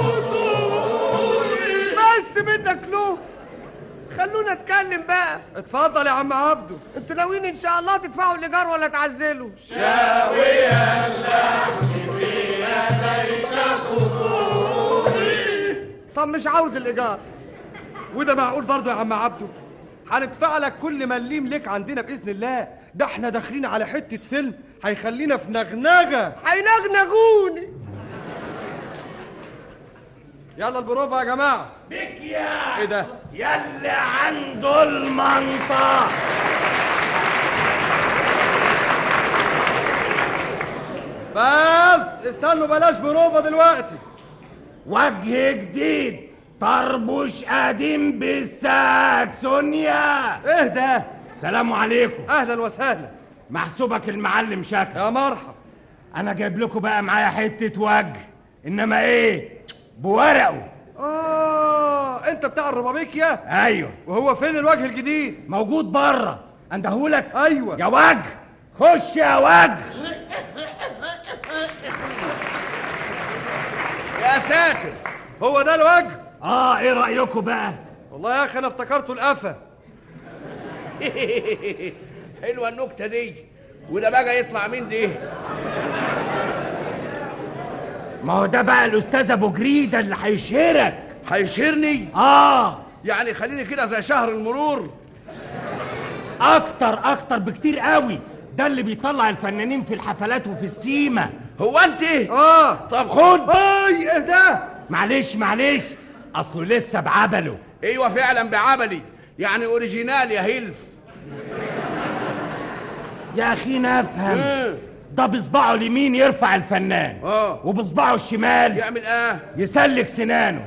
O: فطوري
L: بس منك له خلونا اتكلم بقى
S: اتفضل يا عم عبده
L: انتوا ناويين ان شاء الله تدفعوا الايجار ولا تعزلوا
O: شاوي اللحم في يديك فطوري
L: طب مش عاوز الايجار
S: وده معقول برضه يا عم عبده هندفع لك كل مليم ليك عندنا باذن الله ده احنا داخلين على حته فيلم هيخلينا في نغنغه
L: هينغنغوني
S: يلا البروفه يا جماعه
L: بك يا
S: ايه ده
L: يلي عنده المنطق
S: بس استنوا بلاش بروفة دلوقتي
L: وجه جديد طربوش قديم بالساكسونيا
S: ايه ده
L: سلام عليكم
S: اهلا وسهلا
L: محسوبك المعلم شاكر
S: يا مرحب
L: انا جايب لكم بقى معايا حته وجه انما ايه بورقه
S: اه انت بتاع الربابيكيا
L: ايوه
S: وهو فين الوجه الجديد
L: موجود بره اندهولك
S: ايوه
L: يا وجه خش يا وجه
K: يا ساتر
S: هو ده الوجه
L: اه ايه رايكم بقى
S: والله يا اخي انا افتكرته القفا
K: حلوه النكته دي وده بقى يطلع مين دي
L: ما هو ده بقى الاستاذ ابو جريده اللي هيشهرك
K: هيشهرني
L: اه
K: يعني خليني كده زي شهر المرور
L: اكتر اكتر بكتير قوي ده اللي بيطلع الفنانين في الحفلات وفي السيما
K: هو انت
S: اه
K: طب خد
S: اي ايه ده
L: معلش معلش اصله لسه بعبله
K: ايوه فعلا بعبلي يعني اوريجينال يا هيلف
L: يا اخي نفهم
K: مم.
L: ده بصباعه اليمين يرفع الفنان
K: اه
L: وبصباعه الشمال
K: يعمل ايه
L: يسلك سنانه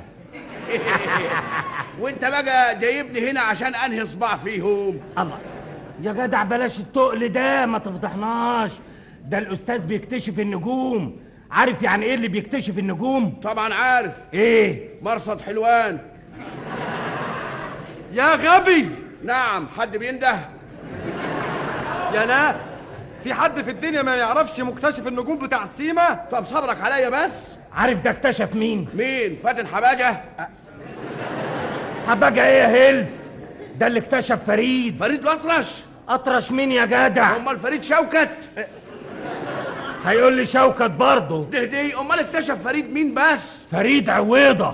K: وانت بقى جايبني هنا عشان انهي صباع فيهم
L: الله يا جدع بلاش التقل ده ما تفضحناش ده الاستاذ بيكتشف النجوم عارف يعني ايه اللي بيكتشف النجوم
K: طبعا عارف
L: ايه
K: مرصد حلوان
S: يا غبي
K: نعم حد بينده
S: يا ناس في حد في الدنيا ما يعرفش مكتشف النجوم بتاع السيما
K: طب صبرك عليا بس
L: عارف ده اكتشف مين
K: مين فاتن حباجه
L: حباجة ايه يا هلف ده اللي اكتشف فريد
K: فريد الاطرش
L: اطرش مين يا جدع
K: امال فريد شوكت
L: هيقول لي شوكت برضه
K: ده دي امال اكتشف فريد مين بس
L: فريد عويضة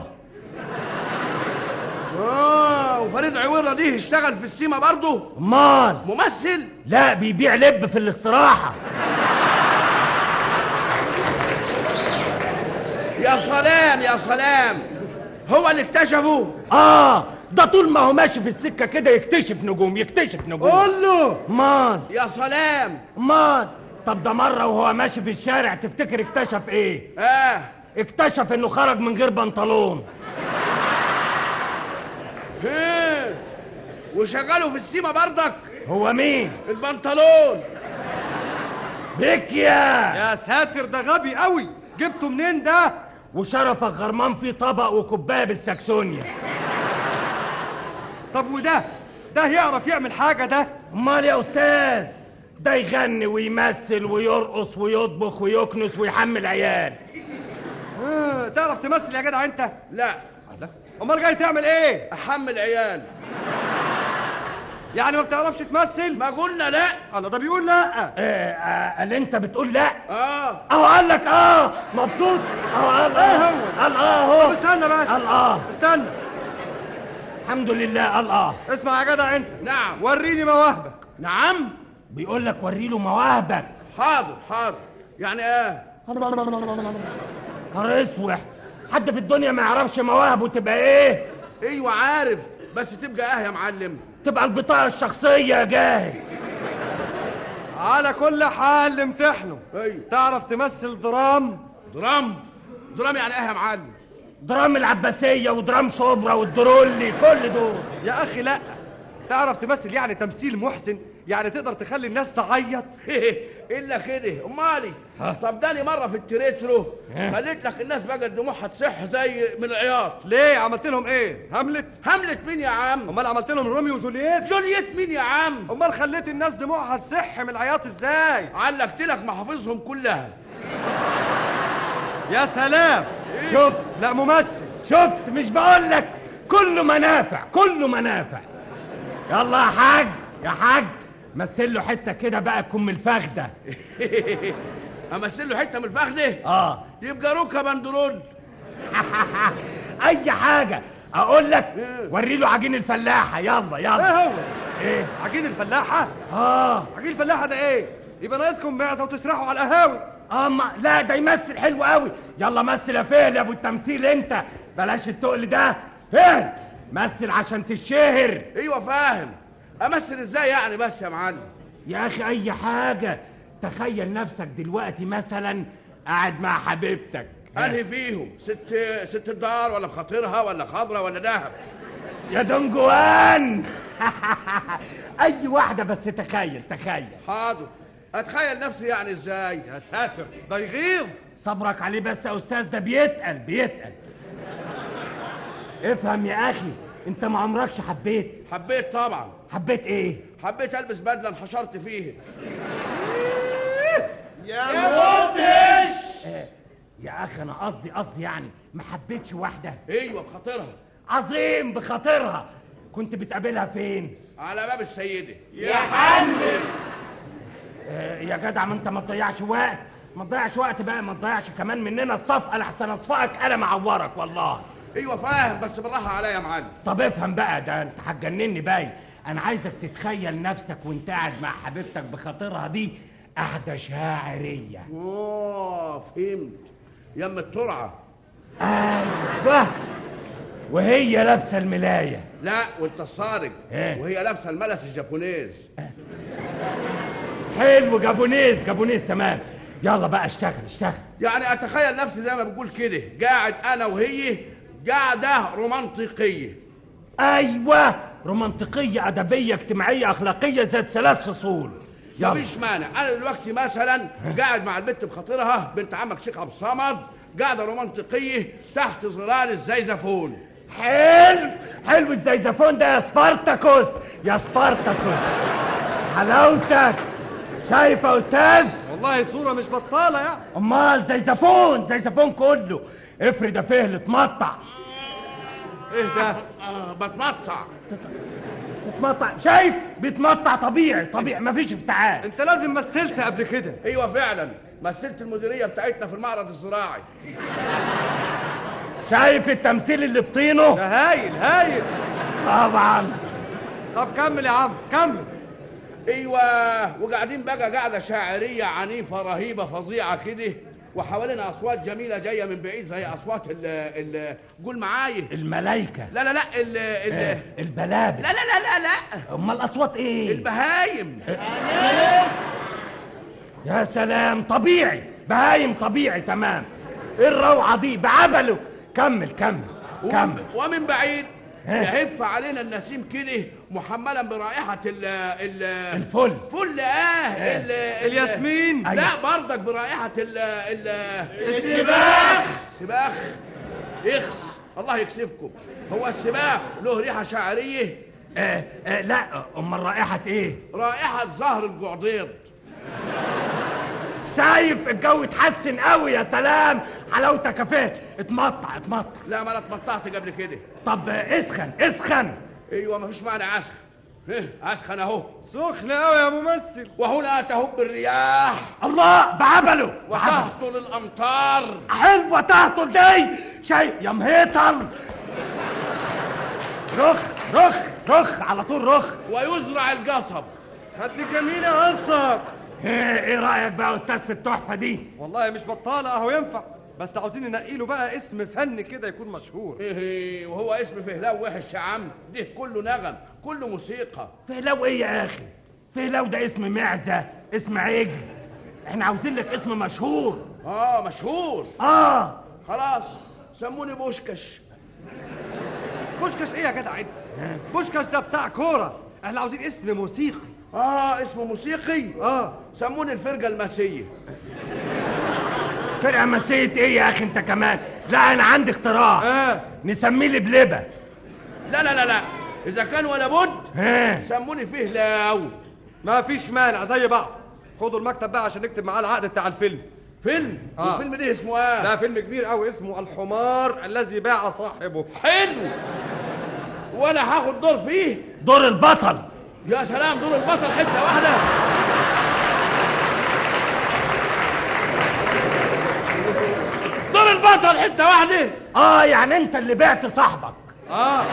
K: اه وفريد عويرة دي اشتغل في السيما برضه
L: امال
K: ممثل
L: لا بيبيع لب في الاستراحة
K: يا سلام يا سلام هو اللي اكتشفه
L: اه ده طول ما هو ماشي في السكة كده يكتشف نجوم يكتشف نجوم
S: قول له
L: امال
K: يا سلام
L: امال طب ده مرة وهو ماشي في الشارع تفتكر اكتشف ايه
K: اه
L: اكتشف انه خرج من غير بنطلون
K: ها وشغله في السيما برضك
L: هو مين
K: البنطلون
L: بكيا
S: يا ساتر ده غبي قوي جبته منين ده
L: وشرفك غرمان فيه طبق وكوبايه بالساكسونيا
S: طب وده ده يعرف يعمل حاجه ده
L: امال يا استاذ ده يغني ويمثل ويرقص ويطبخ ويكنس ويحمل عيال
S: آه تعرف تمثل يا جدع انت
K: لا
S: امال جاي تعمل ايه
K: احمل عيال
S: يعني ما بتعرفش تمثل
K: ما قلنا لا
S: الله ده بيقول لا
L: آه آه اللي انت بتقول لا
K: اه
L: اهو قال لك اه مبسوط اهو قال
S: ايه
L: اه
S: هو
L: قال اه
S: طب
L: اهو
S: استنى بس
L: قال اه
S: استنى
L: الحمد لله قال اه
S: اسمع يا جدع انت
K: نعم
S: وريني مواهبك
K: نعم
L: بيقول لك وري له مواهبك
K: حاضر حاضر يعني ايه
L: نهار اسوح حد في الدنيا ما يعرفش مواهبه تبقى ايه
K: ايوه عارف بس تبقى اه يا معلم
L: تبقى البطاقه الشخصيه يا جاهل
S: على كل حال امتحنه
K: ايوه
S: تعرف تمثل درام
K: درام درام يعني ايه يا معلم
L: درام العباسيه ودرام شبرا والدرولي كل دول
S: يا اخي لا تعرف تمثل يعني تمثيل محسن يعني تقدر تخلي الناس تعيط
K: الا كده امالي طب داني مره في التريترو خليت لك الناس بقى دموعها تصح زي من العياط
S: ليه عملت لهم ايه هملت
K: هملت مين يا عم
S: امال عملت لهم روميو وجولييت
K: جولييت مين يا عم
S: امال خليت الناس دموعها تصح من العياط ازاي
K: علقت لك محافظهم كلها
S: يا سلام
L: شفت
S: لا ممثل
L: شفت مش بقول لك كله منافع كله منافع يلا يا حاج يا حاج مثل له حته كده بقى كم الفخده
K: امثل له حته من الفخده
L: اه
K: يبقى روكا بندرول
L: اي حاجه اقول لك وري له عجين الفلاحه يلا
S: ايه
L: يلا
S: هو
L: ايه
S: عجين الفلاحه
L: اه
S: عجين الفلاحه ده ايه يبقى ناقصكم معزه وتسرحوا على القهاوي
L: اما لا ده يمثل حلو قوي يلا مثل يا فهل يا ابو التمثيل انت بلاش التقل ده فهل مثل عشان تشهر
K: ايوه فاهم امثل ازاي يعني بس يا معلم
L: يا اخي اي حاجه تخيل نفسك دلوقتي مثلا قاعد مع حبيبتك
K: انهي فيهم ست ست الدار ولا بخاطرها ولا خضرة ولا دهب
L: يا دنجوان اي واحده بس تخيل تخيل
K: حاضر اتخيل نفسي يعني ازاي
L: يا ساتر ده يغيظ صبرك عليه بس يا استاذ ده بيتقل بيتقل افهم يا اخي انت ما عمركش حبيت
K: حبيت طبعا
L: حبيت ايه
K: حبيت البس بدله انحشرت فيه
L: يا مدهش يا اخي انا قصدي قصدي يعني ما حبيتش واحده
K: ايوه بخاطرها
L: عظيم بخاطرها كنت بتقابلها فين
K: على باب السيده
L: يا حنبل آه يا جدع ما انت ما تضيعش وقت ما تضيعش وقت بقى ما تضيعش كمان مننا الصفقه لحسن اصفقك قلم اعورك والله
K: ايوه فاهم بس بالراحه عليا يا معلم
L: طب افهم بقى ده انت هتجنني باين انا عايزك تتخيل نفسك وانت قاعد مع حبيبتك بخاطرها دي قعده شاعريه
K: اوه فهمت يم الترعه
L: ايوه وهي لابسه الملايه
K: لا وانت الصارج
L: إيه؟
K: وهي لابسه الملس الجابونيز
L: حلو جابونيز جابونيز تمام يلا بقى اشتغل اشتغل
K: يعني اتخيل نفسي زي ما بقول كده قاعد انا وهي قاعده رومانطيقيه
L: ايوه رومانطيقيه ادبيه اجتماعيه اخلاقيه ذات ثلاث فصول يلا
K: مفيش مانع انا دلوقتي مثلا قاعد مع البنت بخاطرها بنت عمك شيخ ابو صمد قاعده رومانطيقيه تحت ظلال الزيزفون
L: حلو حلو الزيزفون ده يا سبارتاكوس يا سبارتاكوس حلاوتك شايف يا استاذ
S: والله صورة مش بطالة يعني
L: امال زيزفون زيزفون كله افرد يا فهل اتمطع
S: ايه ده
K: آه بتمطع
L: تتمطع شايف بيتمطع طبيعي طبيعي مفيش افتعال
S: انت لازم مثلت قبل كده
K: ايوه فعلا مثلت المديريه بتاعتنا في المعرض الزراعي
L: شايف التمثيل اللي بطينه
S: ده هايل هايل
L: طبعا
S: طب كمل يا عم كمل
K: ايوه وقاعدين بقى قاعده شاعريه عنيفه رهيبه فظيعه كده وحوالينا اصوات جميله جايه من بعيد زي اصوات ال ال قول معايا
L: الملايكه
K: لا لا لا ال ال
L: البلابل
K: لا لا لا لا لا
L: امال الاصوات ايه
K: البهايم
L: يا سلام طبيعي بهايم طبيعي تمام ايه الروعه دي بعبله كمل كمل كمل
K: ومن, ومن بعيد
L: ها.
K: يهف علينا النسيم كده محملا برائحه ال ال
L: الفل
K: فل اه ال ال-
S: الياسمين
K: لا برضك برائحه ال ال
L: السباخ
K: السباخ اخس الله يكسفكم هو السباخ له ريحه شعريه
L: آه آه لا امال رائحه ايه
K: رائحه زهر الجعضيض
L: شايف الجو اتحسن قوي يا سلام حلاوتك يا فهد اتمطع اتمطع
K: لا ما انا اتمطعت قبل كده
L: طب آه، اسخن اسخن
K: ايوه مفيش مانع اسخن إيه، اسخن اهو
S: سخن قوي يا ممثل
K: وهنا تهب الرياح
L: الله بعبله بعبله
K: وتهطل الامطار
L: حلوه تهطل دي شايف يا مهيطل رخ رخ رخ على طول رخ
K: ويزرع القصب
S: خد لي جميل يا قصب
L: ايه إيه رايك بقى يا استاذ في التحفه دي
S: والله مش بطالة اهو ينفع بس عاوزين ننقي له بقى اسم فن كده يكون مشهور
K: ايه وهو اسم فهلاو وحش يا عم ده كله نغم كله موسيقى
L: فهلو ايه يا اخي فهلو ده اسم معزه اسم عجل احنا عاوزين لك اسم مشهور
K: اه مشهور
L: اه
K: خلاص سموني بوشكش
S: بوشكاش ايه يا جدع انت بوشكاش ده بتاع كورة احنا عاوزين اسم موسيقي
K: اه اسمه موسيقي
S: اه
K: سموني الفرقه المسيه
L: فرقه مسيه ايه يا اخي انت كمان لا انا عندي اقتراح
S: اه
L: نسميه لبلبه
K: لا لا لا لا اذا كان ولا بد
L: ها
K: سموني فهلاو
S: ما فيش مانع زي بعض خدوا المكتب بقى عشان نكتب معاه العقد بتاع الفيلم
K: فيلم
S: آه.
K: الفيلم ده اسمه ايه
S: ده فيلم كبير قوي اسمه الحمار الذي باع صاحبه
K: حلو وانا هاخد دور فيه
L: دور البطل
K: يا سلام دور البطل حته واحده دور البطل حته واحده
L: اه يعني انت اللي بعت صاحبك
S: اه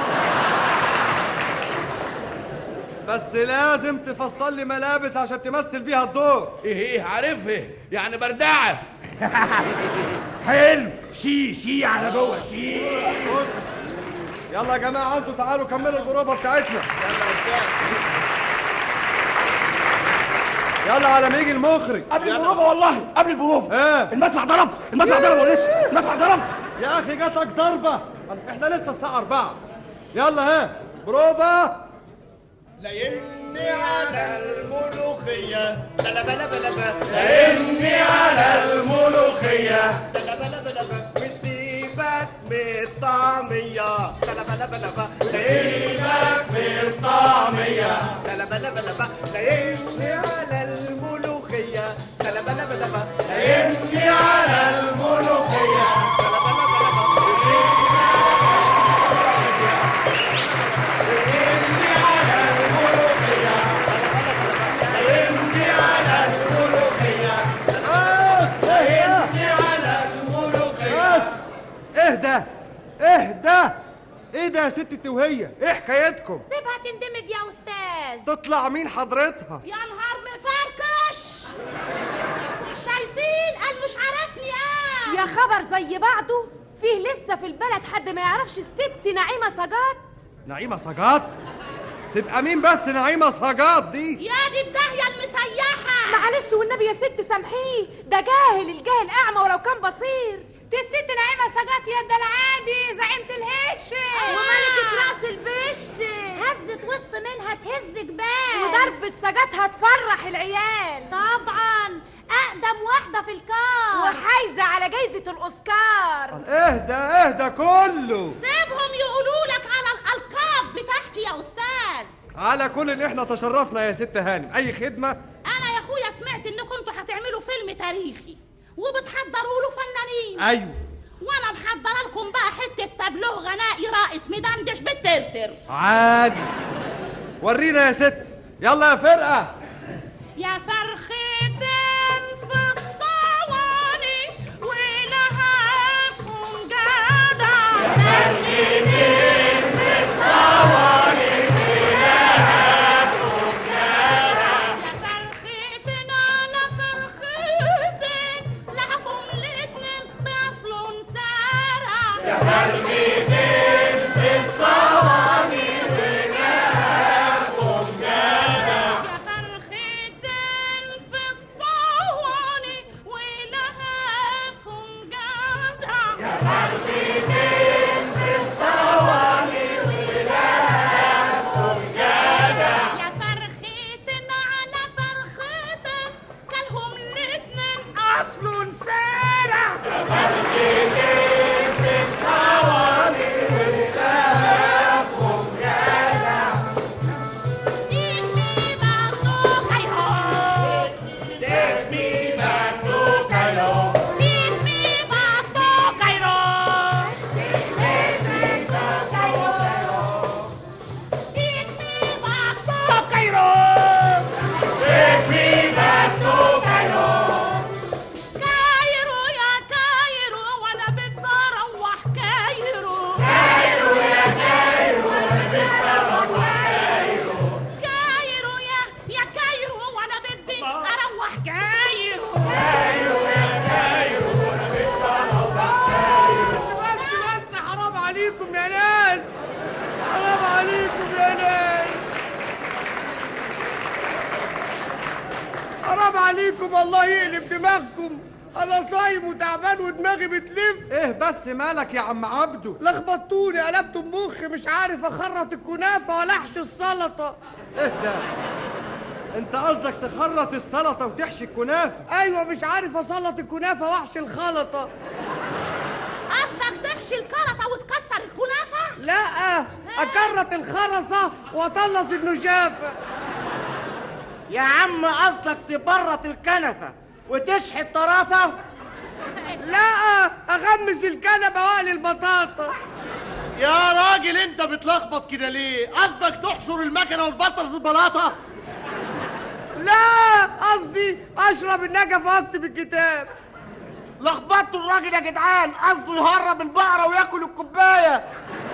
S: بس لازم تفصل لي ملابس عشان تمثل بيها الدور
K: ايه ايه عارفها يعني بردعه
L: حلو شي شي على جوه شي
S: يلا يا جماعه انتوا تعالوا كملوا البروفه بتاعتنا يلا على ما يجي المخرج
L: قبل البروفه والله قبل البروفه
S: ايه
L: المدفع ضرب المدفع ضرب ولا لسه المدفع ضرب
S: يا اخي جاتك ضربه احنا لسه الساعه 4 يلا ها بروفا
N: لاني على الملوخية بلا بلا بلا بلا
L: لاني على الملوخيه
N: بلا بلا بلا بلا وسيبك من الطعمية بلا بلا بلا بلا
L: سيبك من الطعميه
N: بلا بلا بلا بلا لاني على الملوخية بلا بلا بلا بلا
L: لاني على الملوخيه لاني على الملوخيه لاني على الملوخيه
S: اهدى اهدى ايه ده يا ست التوهيه ايه حكايتكم
O: سيبها تندمج يا استاذ
S: تطلع مين حضرتها
O: يا نهار مفركش شايفين قال مش عارفني اه
T: يا خبر زي بعضه فيه لسه في البلد حد ما يعرفش الست نعيمة سجات
S: نعيمه سجات تبقى مين بس نعيمه سجات دي
O: يا دي الداهية المسيحة
T: معلش والنبي يا ست سامحيه ده جاهل الجاهل اعمى ولو كان بصير دي الست نعيمة سجات يا ده العادي زعيمة الهش وملكة راس البش
O: هزت وسط منها تهز جبال
T: وضربة سجاتها تفرح العيال
O: طبعا اقدم واحدة في الكار
T: وحايزة على جايزة الأوسكار
S: اهدى اهدى كله
O: سيبهم يقولوا لك على الألقاب بتاعتي يا أستاذ
S: على كل اللي احنا تشرفنا يا ست هانم اي خدمه
O: أنا يا أخويا سمعت إنكم انتوا هتعملوا فيلم تاريخي وبتحضروا له فنانين
S: ايوه
O: وأنا محضرة لكم بقى حتة تابلوه غنائي رائس مدندش بالترتر
S: عادي ورينا يا ست يلا يا فرقه
O: يا فرختين في الصواني ولهفهم جدع
L: فرختين في الصواني ولهفهم
O: يا فرختين على فرختين لهفهم الاتنين بيصلوا سارع
L: يا فرختين في الصواني ولهفهم جدع
O: يا فرختين في الصواني ولهفهم جدع
L: يا فرختين في الصواني ولهفهم جدع
O: يا فرختين على فرختين كلهم الاتنين اصل سارع
L: يا فرختين في الصواني ولهفهم جدع
O: Take me back to Cairo.
L: Take me back to Cairo.
O: Take me back to Cairo. Take me back to Cairo.
L: Take me back to Cairo.
O: كايرو يا كايرو وانا بدي اروح كايرو
L: كايرو يا كايرو وانا بدي اروح كايرو
O: كايرو يا يا كايرو وانا بدي اروح كايرو
L: كايرو يا كايرو وانا بدي اروح كايرو
S: بس بس حرام عليكم يا ناس حرام عليكم يا ناس حرام عليكم الله يقلب دماغكم انا صايم وتعبان ودماغي بتلف ايه بس مالك يا عم عبده لخبطتوني قلبت مخي مش عارف اخرط الكنافه ولا احشي السلطه اهدى انت قصدك تخرط السلطه وتحشي الكنافه ايوه مش عارف اسلط الكنافه واحشي الخلطه
O: قصدك تحشي الكلطه وتكسر الكنافه
S: لا اكرت الخرصه واطلص النشافه
L: يا عم قصدك تبرط الكنفه وتشحي الطرافه
S: لا اغمس الكنبه واقلي البطاطا
K: يا راجل انت بتلخبط كده ليه قصدك تحشر المكنه وتبطل البلاطه
S: لا قصدي اشرب النجف واكتب الكتاب
L: لخبطتوا الراجل يا جدعان قصده يهرب البقره وياكل الكوبايه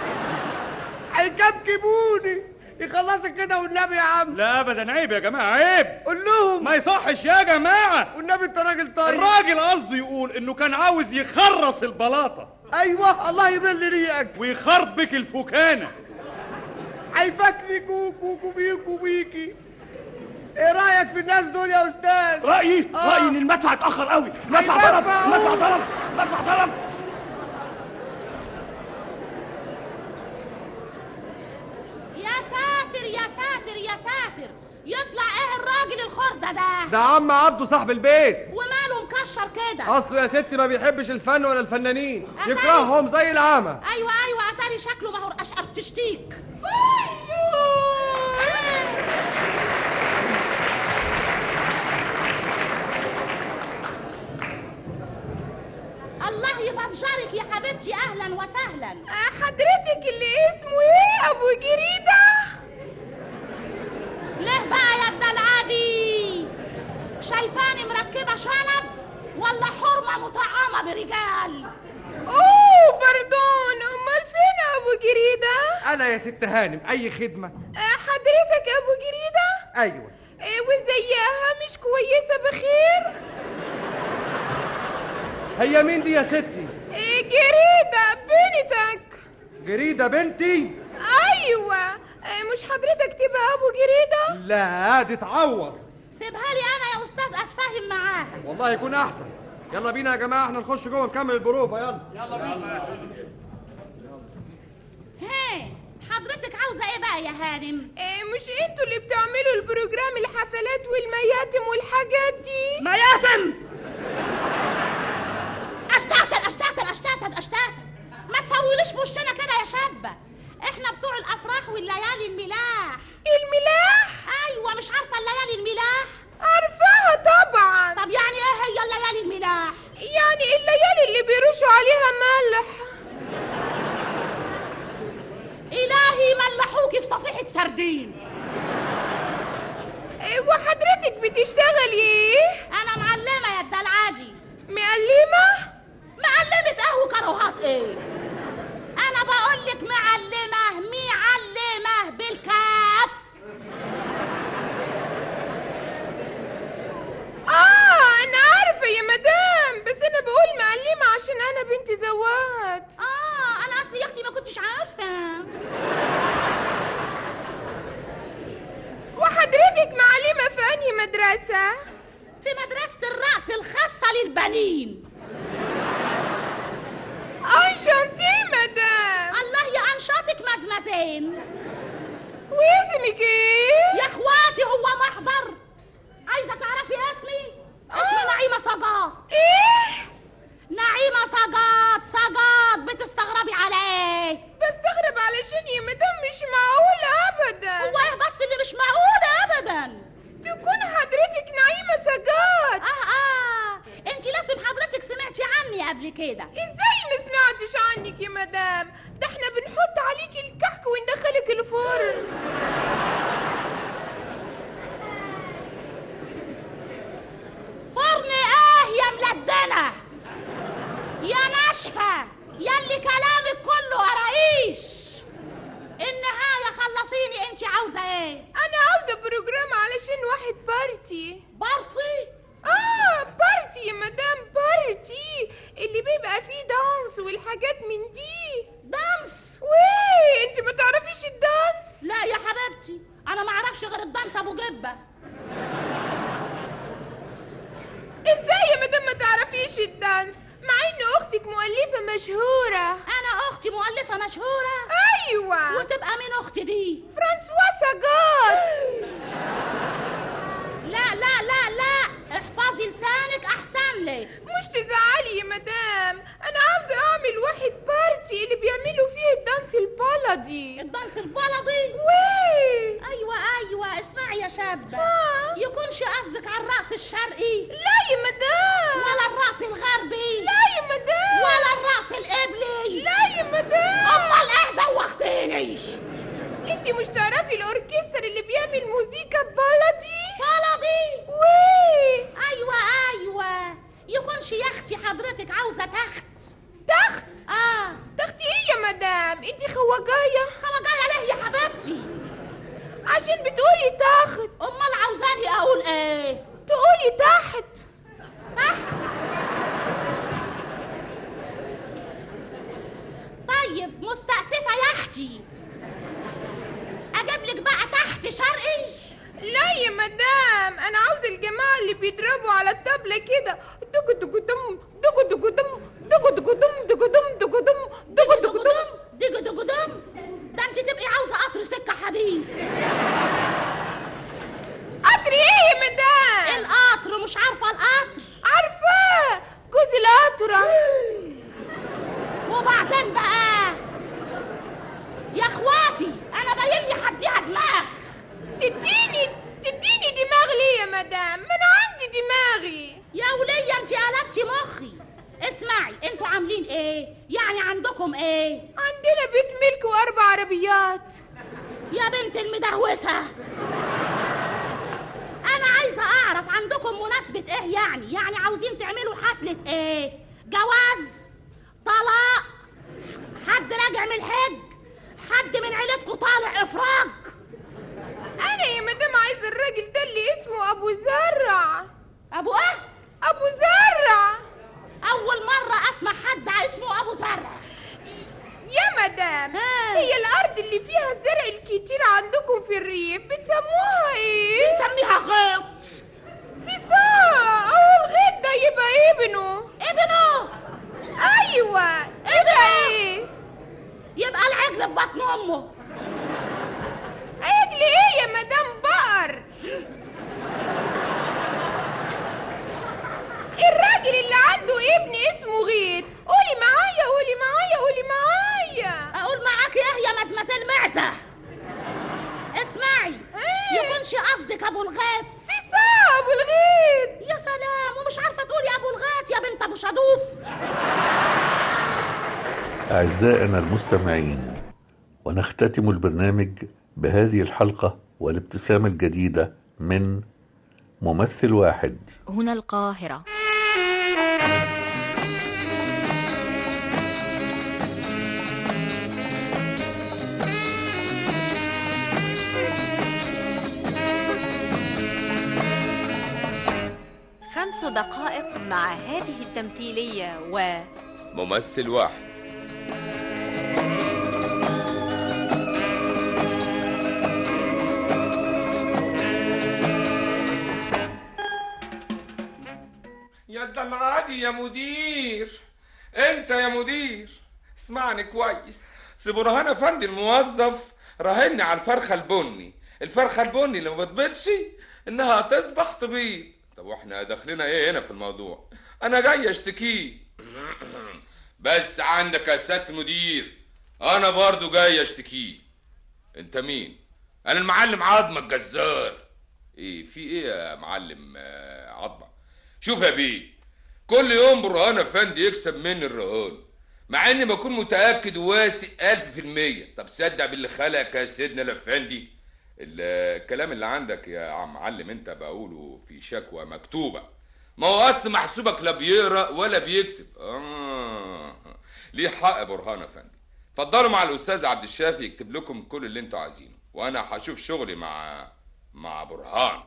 S: هيكبكبوني يخلصك كده والنبي يا عم
M: لا ابدا عيب يا جماعه عيب
S: قول لهم
M: ما يصحش يا جماعه
S: والنبي انت راجل طيب
M: الراجل قصده يقول انه كان عاوز يخرص البلاطه
S: ايوه الله يبل ريقك
M: ويخربك الفكانه
S: هيفكني كوكو كوبيكو بيكي
N: ايه رايك في الناس دول يا استاذ
K: رايي
N: آه.
K: رايي ان المدفع اتاخر قوي المدفع ضرب
N: هيدفعوا.
K: المدفع ضرب المدفع ضرب
U: يا ساتر يا ساتر يا ساتر يطلع ايه الراجل الخردة ده
S: ده عم عبده صاحب البيت
U: وماله مكشر كده
S: اصله يا ستي ما بيحبش الفن ولا الفنانين
U: أتاري.
S: يكرههم زي العامة
U: ايوه ايوه اتاري شكله ما هو اشقر تشتيك الله يبنجرك يا حبيبتي اهلا وسهلا
T: حضرتك اللي اسمه ايه ابو جريده
U: ليه بقى يا الدلعه دي شايفاني مركبه شنب ولا حرمه مطعمه برجال
T: اوه باردون امال فين ابو جريده
S: انا يا ست هانم اي خدمة
T: حضرتك ابو جريده
S: ايوه
T: إيه وزيها مش كويسه بخير
S: هي مين دي يا ستي
T: إيه جريده بنتك
S: جريدة بنتي
T: ايوه إيه مش حضرتك تبقى ابو جريده
S: لا دي تعور
U: سيبها لي انا يا استاذ اتفاهم معاها
S: والله يكون احسن يلا بينا يا جماعة احنا نخش جوه نكمل البروفة يلا
K: يلا بينا
U: هي حضرتك عاوزه ايه بقى يا هانم
T: إيه مش انتوا اللي بتعملوا البروجرام الحفلات والمياتم والحاجات دي
U: مياتم اشتعتل اشتعتل اشتعتل اشتعتل ما تفوليش في وشنا كده يا شابه احنا بتوع الافراح والليالي الملاح
T: الملاح
U: ايوه مش عارفه الليالي الملاح
T: عارفاها طبعا
U: طب يعني ايه هي الليالي الملاح
T: يعني الليالي اللي بيرشوا عليها ملح
U: الهي ملحوكي في صفيحه سردين
T: إيه وحضرتك بتشتغلي ايه
U: انا معلمه يا الدلعادي
T: معلمه
U: معلمه قهوه كروهات ايه انا بقول لك معلمه معلمه بالكاف
T: اه انا عارفه يا مدام بس انا بقول معلمه عشان انا بنت زوات
U: اه انا اصلي يا اختي ما كنتش عارفه
T: وحضرتك معلمه في انهي مدرسه
U: في مدرسه الرأس الخاصه للبنين
T: انشانتي مدام
U: الله يا انشاطك مزمزين
T: واسمك ايه
U: يا اخواتي هو محضر عايزه تعرفي اسمي اسمي نعيمه صجات
T: ايه
U: نعيمه صجات صجات بتستغربي عليه
T: بستغرب علشان يا مدام مش معقول ابدا
U: هو ايه بس اللي مش معقول ابدا
T: تكون حضرتك نعيمه سجاد
U: اه اه انت لازم حضرتك سمعتي عني قبل كده
T: ازاي ما سمعتش عنك يا مدام ده احنا بنحط عليكي الكحك وندخلك الفرن
U: فرن ايه يا ملدنه يا ناشفه ياللي كلامك كله قراقيش النهايه خلصيني انت عاوزه ايه
T: انا عاوزه بروجرام علشان واحد بارتي
U: بارتي
T: اه بارتي يا مدام بارتي اللي بيبقى فيه دانس والحاجات من دي
U: دانس
T: ويه انت ما تعرفيش الدانس
U: لا يا حبيبتي انا ما اعرفش غير الدانس ابو جبه
T: ازاي يا مدام ما تعرفيش الدانس مع ان اختك مؤلفه مشهوره
U: انا اختي مؤلفه مشهوره
T: ايوه
U: وتبقى مين اختي دي
T: فرانسوا ساجات
U: لا لا لا لا احفظي لسانك احسن لك
T: مش تزعلي يا مدام انا عاوزه اعمل واحد بارتي اللي بيعملوا فيه الدانس البلدي
U: الدانس البلدي
T: ويه
U: ايوه ايوه اسمعي يا شابه
T: آه.
U: يكونش قصدك على الرأس الشرقي
T: لا يا مدام
U: ولا الرأس الغربي
T: لا يا مدام
U: ولا الرأس القبلي
T: لا يا مدام
U: امال ايه دوختيني
T: انت مش تعرفي الاوركستر اللي بيعمل موسيقى بلدي
U: بلدي
T: ويه
U: ايوه ايوه يكونش يا اختي حضرتك عاوزه تخت
T: تخت
U: اه
T: تخت ايه يا مدام انت خواجايه
U: خواجايه ليه يا حبيبتي
T: عشان بتقولي تخت
U: امال عاوزاني اقول ايه
T: تقولي تحت
U: تحت طيب مستأسفة يا اختي اجيب لك بقى تحت شرقي
A: لا يا مدام انا عاوز الجماعه اللي بيضربوا على الطبله كده دق دق دم دق دق دم دق دق دم دق دم دق دم دق دق دم
U: دق دق دم ده انت تبقي عاوزه قطر سكه حديد
A: قطر ايه يا مدام
U: القطر مش عارفه القطر
A: عارفاه جوز القطره
U: وبعدين بقى يا اخواتي انا باين لي هديها دماغ
A: تديني تديني دماغ ليه يا مدام ما انا عندي دماغي
U: يا ولية انت قلبتي مخي اسمعي انتوا عاملين ايه يعني عندكم ايه
A: عندنا بيت ملك واربع عربيات
U: يا بنت المدهوسة انا عايزة اعرف عندكم مناسبة ايه يعني يعني عاوزين تعملوا حفلة ايه جواز طلاق حد راجع من الحج حد من عيلتكم طالع افراج
A: انا يا مدام عايز الراجل ده اللي اسمه ابو زرع
U: ابو ايه
A: ابو زرع
U: اول مرة اسمع حد اسمه ابو زرع
A: يا مدام هي الارض اللي فيها الزرع الكتير عندكم في الريف بتسموها ايه
U: بنسميها غيط
A: سيسا اهو الغيط ده يبقى ابنه
U: ابنه
A: ايوه يبقى ايه
U: يبقى العجل في بطن امه
A: عجل ايه يا مدام بقر الراجل اللي عنده ابن اسمه غيط قولي معايا قولي معايا قولي معايا
U: اقول معاكي ايه يا مزمزه المعزه اسمعي يكونش قصدك ابو الغيط
A: سيسا ابو الغيط
U: يا سلام ومش عارفه تقولي ابو الغيط يا بنت ابو شادوف
C: أعزائنا المستمعين ونختتم البرنامج بهذه الحلقة والابتسامة الجديدة من ممثل واحد
Q: هنا القاهرة
V: خمس دقائق مع هذه التمثيلية و
W: ممثل واحد
X: يا ده العادي يا مدير انت يا مدير اسمعني كويس سي برهان افندي الموظف راهني على الفرخه البني الفرخه البني اللي ما بتبيضش انها تصبح تبيض طب واحنا داخلنا ايه هنا في الموضوع انا جاي اشتكيه بس عندك يا سياده المدير انا برضو جاي اشتكيه انت مين انا المعلم عظمه الجزار ايه في ايه يا معلم آه، عظمه شوف يا بيه كل يوم برهان افندي يكسب مني الرهان مع اني بكون متاكد وواثق ألف في المية طب صدق باللي خلقك يا سيدنا الافندي ال- الكلام اللي عندك يا عم معلم انت بقوله في شكوى مكتوبه ما هو اصل محسوبك لا بيقرا ولا بيكتب اه ليه حق برهان افندي اتفضلوا مع الاستاذ عبد الشافي يكتب لكم كل اللي انتوا عايزينه وانا هشوف شغلي مع مع برهان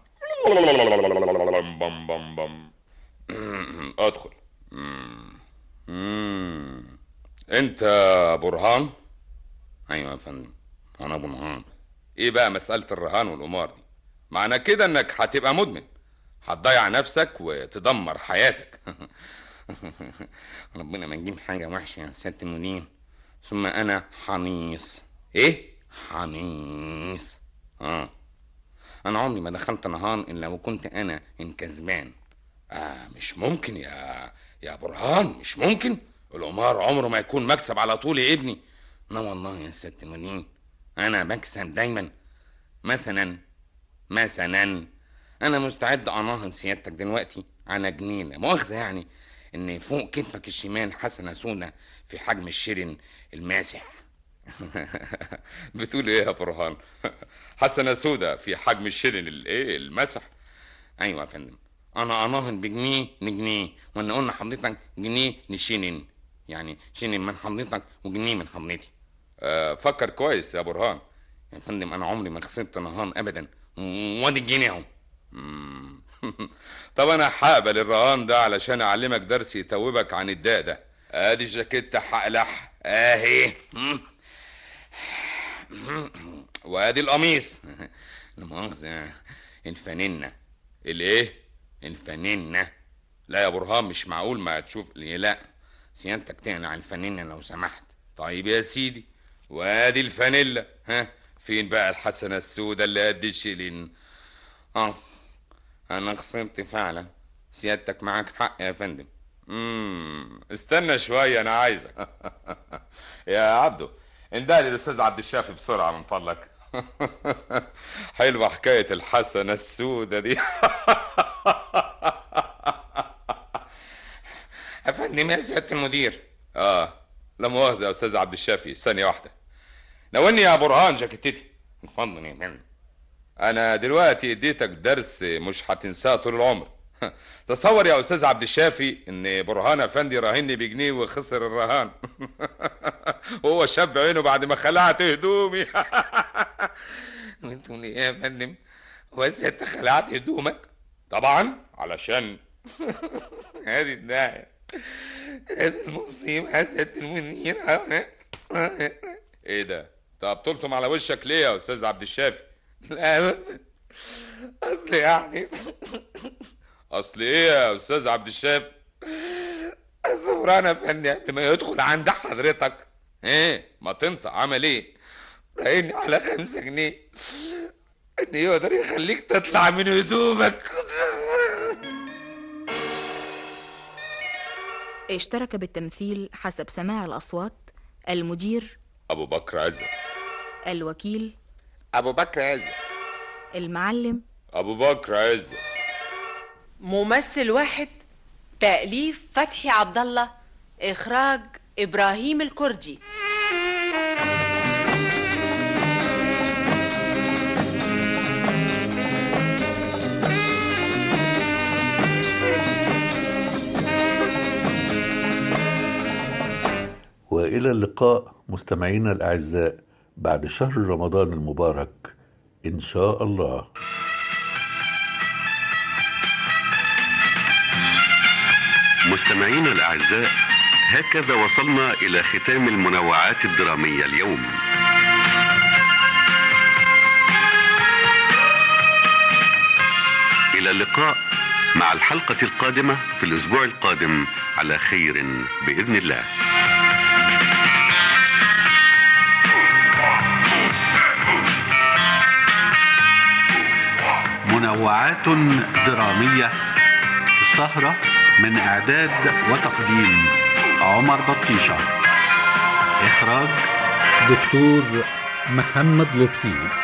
X: بم بم بم ادخل مم. مم. انت برهان ايوه يا فندم انا برهان ايه بقى مساله الرهان والقمار دي معنى كده انك هتبقى مدمن هتضيع نفسك وتدمر حياتك ربنا ما نجيب حاجه وحشه يا سياده المدير ثم انا حنيص ايه حنيص اه انا عمري ما دخلت نهار الا وكنت انا الكسبان آه مش ممكن يا يا برهان مش ممكن القمار عمره ما يكون مكسب على طول يا ابني لا والله يا ست منين انا بكسب دايما مثلا مثلا انا مستعد اناهض سيادتك دلوقتي على جنينه مؤاخذه يعني ان فوق كتفك الشمال حسنه سودة في حجم الشرن الماسح بتقول ايه يا برهان حسنه سودة في حجم الشرن الايه المسح ايوه يا فندم انا اناهض بجنيه لجنيه وانا قلنا حضرتك جنيه لشنن يعني شنن من حضرتك وجنيه من حضرتي أه فكر كويس يا برهان يا فندم انا عمري ما خسرت نهان ابدا وادي الجنيه اهو مم. طب انا هقبل الرهان ده علشان اعلمك درس يتوبك عن الداء ده ادي جاكيتة حقلح اهي مم. وادي القميص
W: لا مؤاخذة انفننا الايه انفننا لا يا برهان مش معقول ما تشوف ليه لا سيادتك تقلع عن الفانيلا لو سمحت طيب يا سيدي وادي الفانيلا ها فين بقى الحسنة السوداء اللي قد الشيلين اه انا خسرت فعلا سيادتك معاك حق يا فندم امم استنى شوية انا عايزك يا عبدو اندهلي الاستاذ عبد الشافي بسرعة من فضلك حلوة حكاية الحسنة السوداء دي يا فندم يا سيادة المدير اه لا مؤاخذة يا استاذ عبد الشافي ثانية واحدة ناولني يا برهان جاكيتتي اتفضل يا فندم انا دلوقتي اديتك درس مش هتنساه طول العمر تصور يا استاذ عبد الشافي ان برهان افندي راهني بجنيه وخسر الرهان وهو شاب عينه بعد ما خلعت هدومي انتوا ليه يا فندم هو انت خلعت هدومك طبعا علشان هذه الداعية هذه المصيبة يا سيادة المنير ايه ده؟ طب تلطم على وشك ليه يا استاذ عبد الشافي؟ لا أبداً. اصل يعني اصل ايه يا استاذ عبد الشافي؟ اصل برهان افندي قبل ما يدخل عند حضرتك ايه ما تنطق عمل ايه؟ رايني على خمسة جنيه ان يقدر يخليك تطلع من هدومك
B: اشترك بالتمثيل حسب سماع الأصوات المدير
W: ابو بكر عزة
B: الوكيل
W: ابو بكر عزة
B: المعلم
W: ابو بكر عزة
V: ممثل واحد تأليف فتحي عبد الله إخراج إبراهيم الكردي
C: والى اللقاء مستمعينا الاعزاء بعد شهر رمضان المبارك ان شاء الله
F: مستمعينا الأعزاء هكذا وصلنا إلى ختام المنوعات الدرامية اليوم إلى اللقاء مع الحلقة القادمة في الأسبوع القادم على خير بإذن الله
C: منوعات درامية السهرة من إعداد وتقديم عمر بطيشة إخراج
I: دكتور محمد لطفي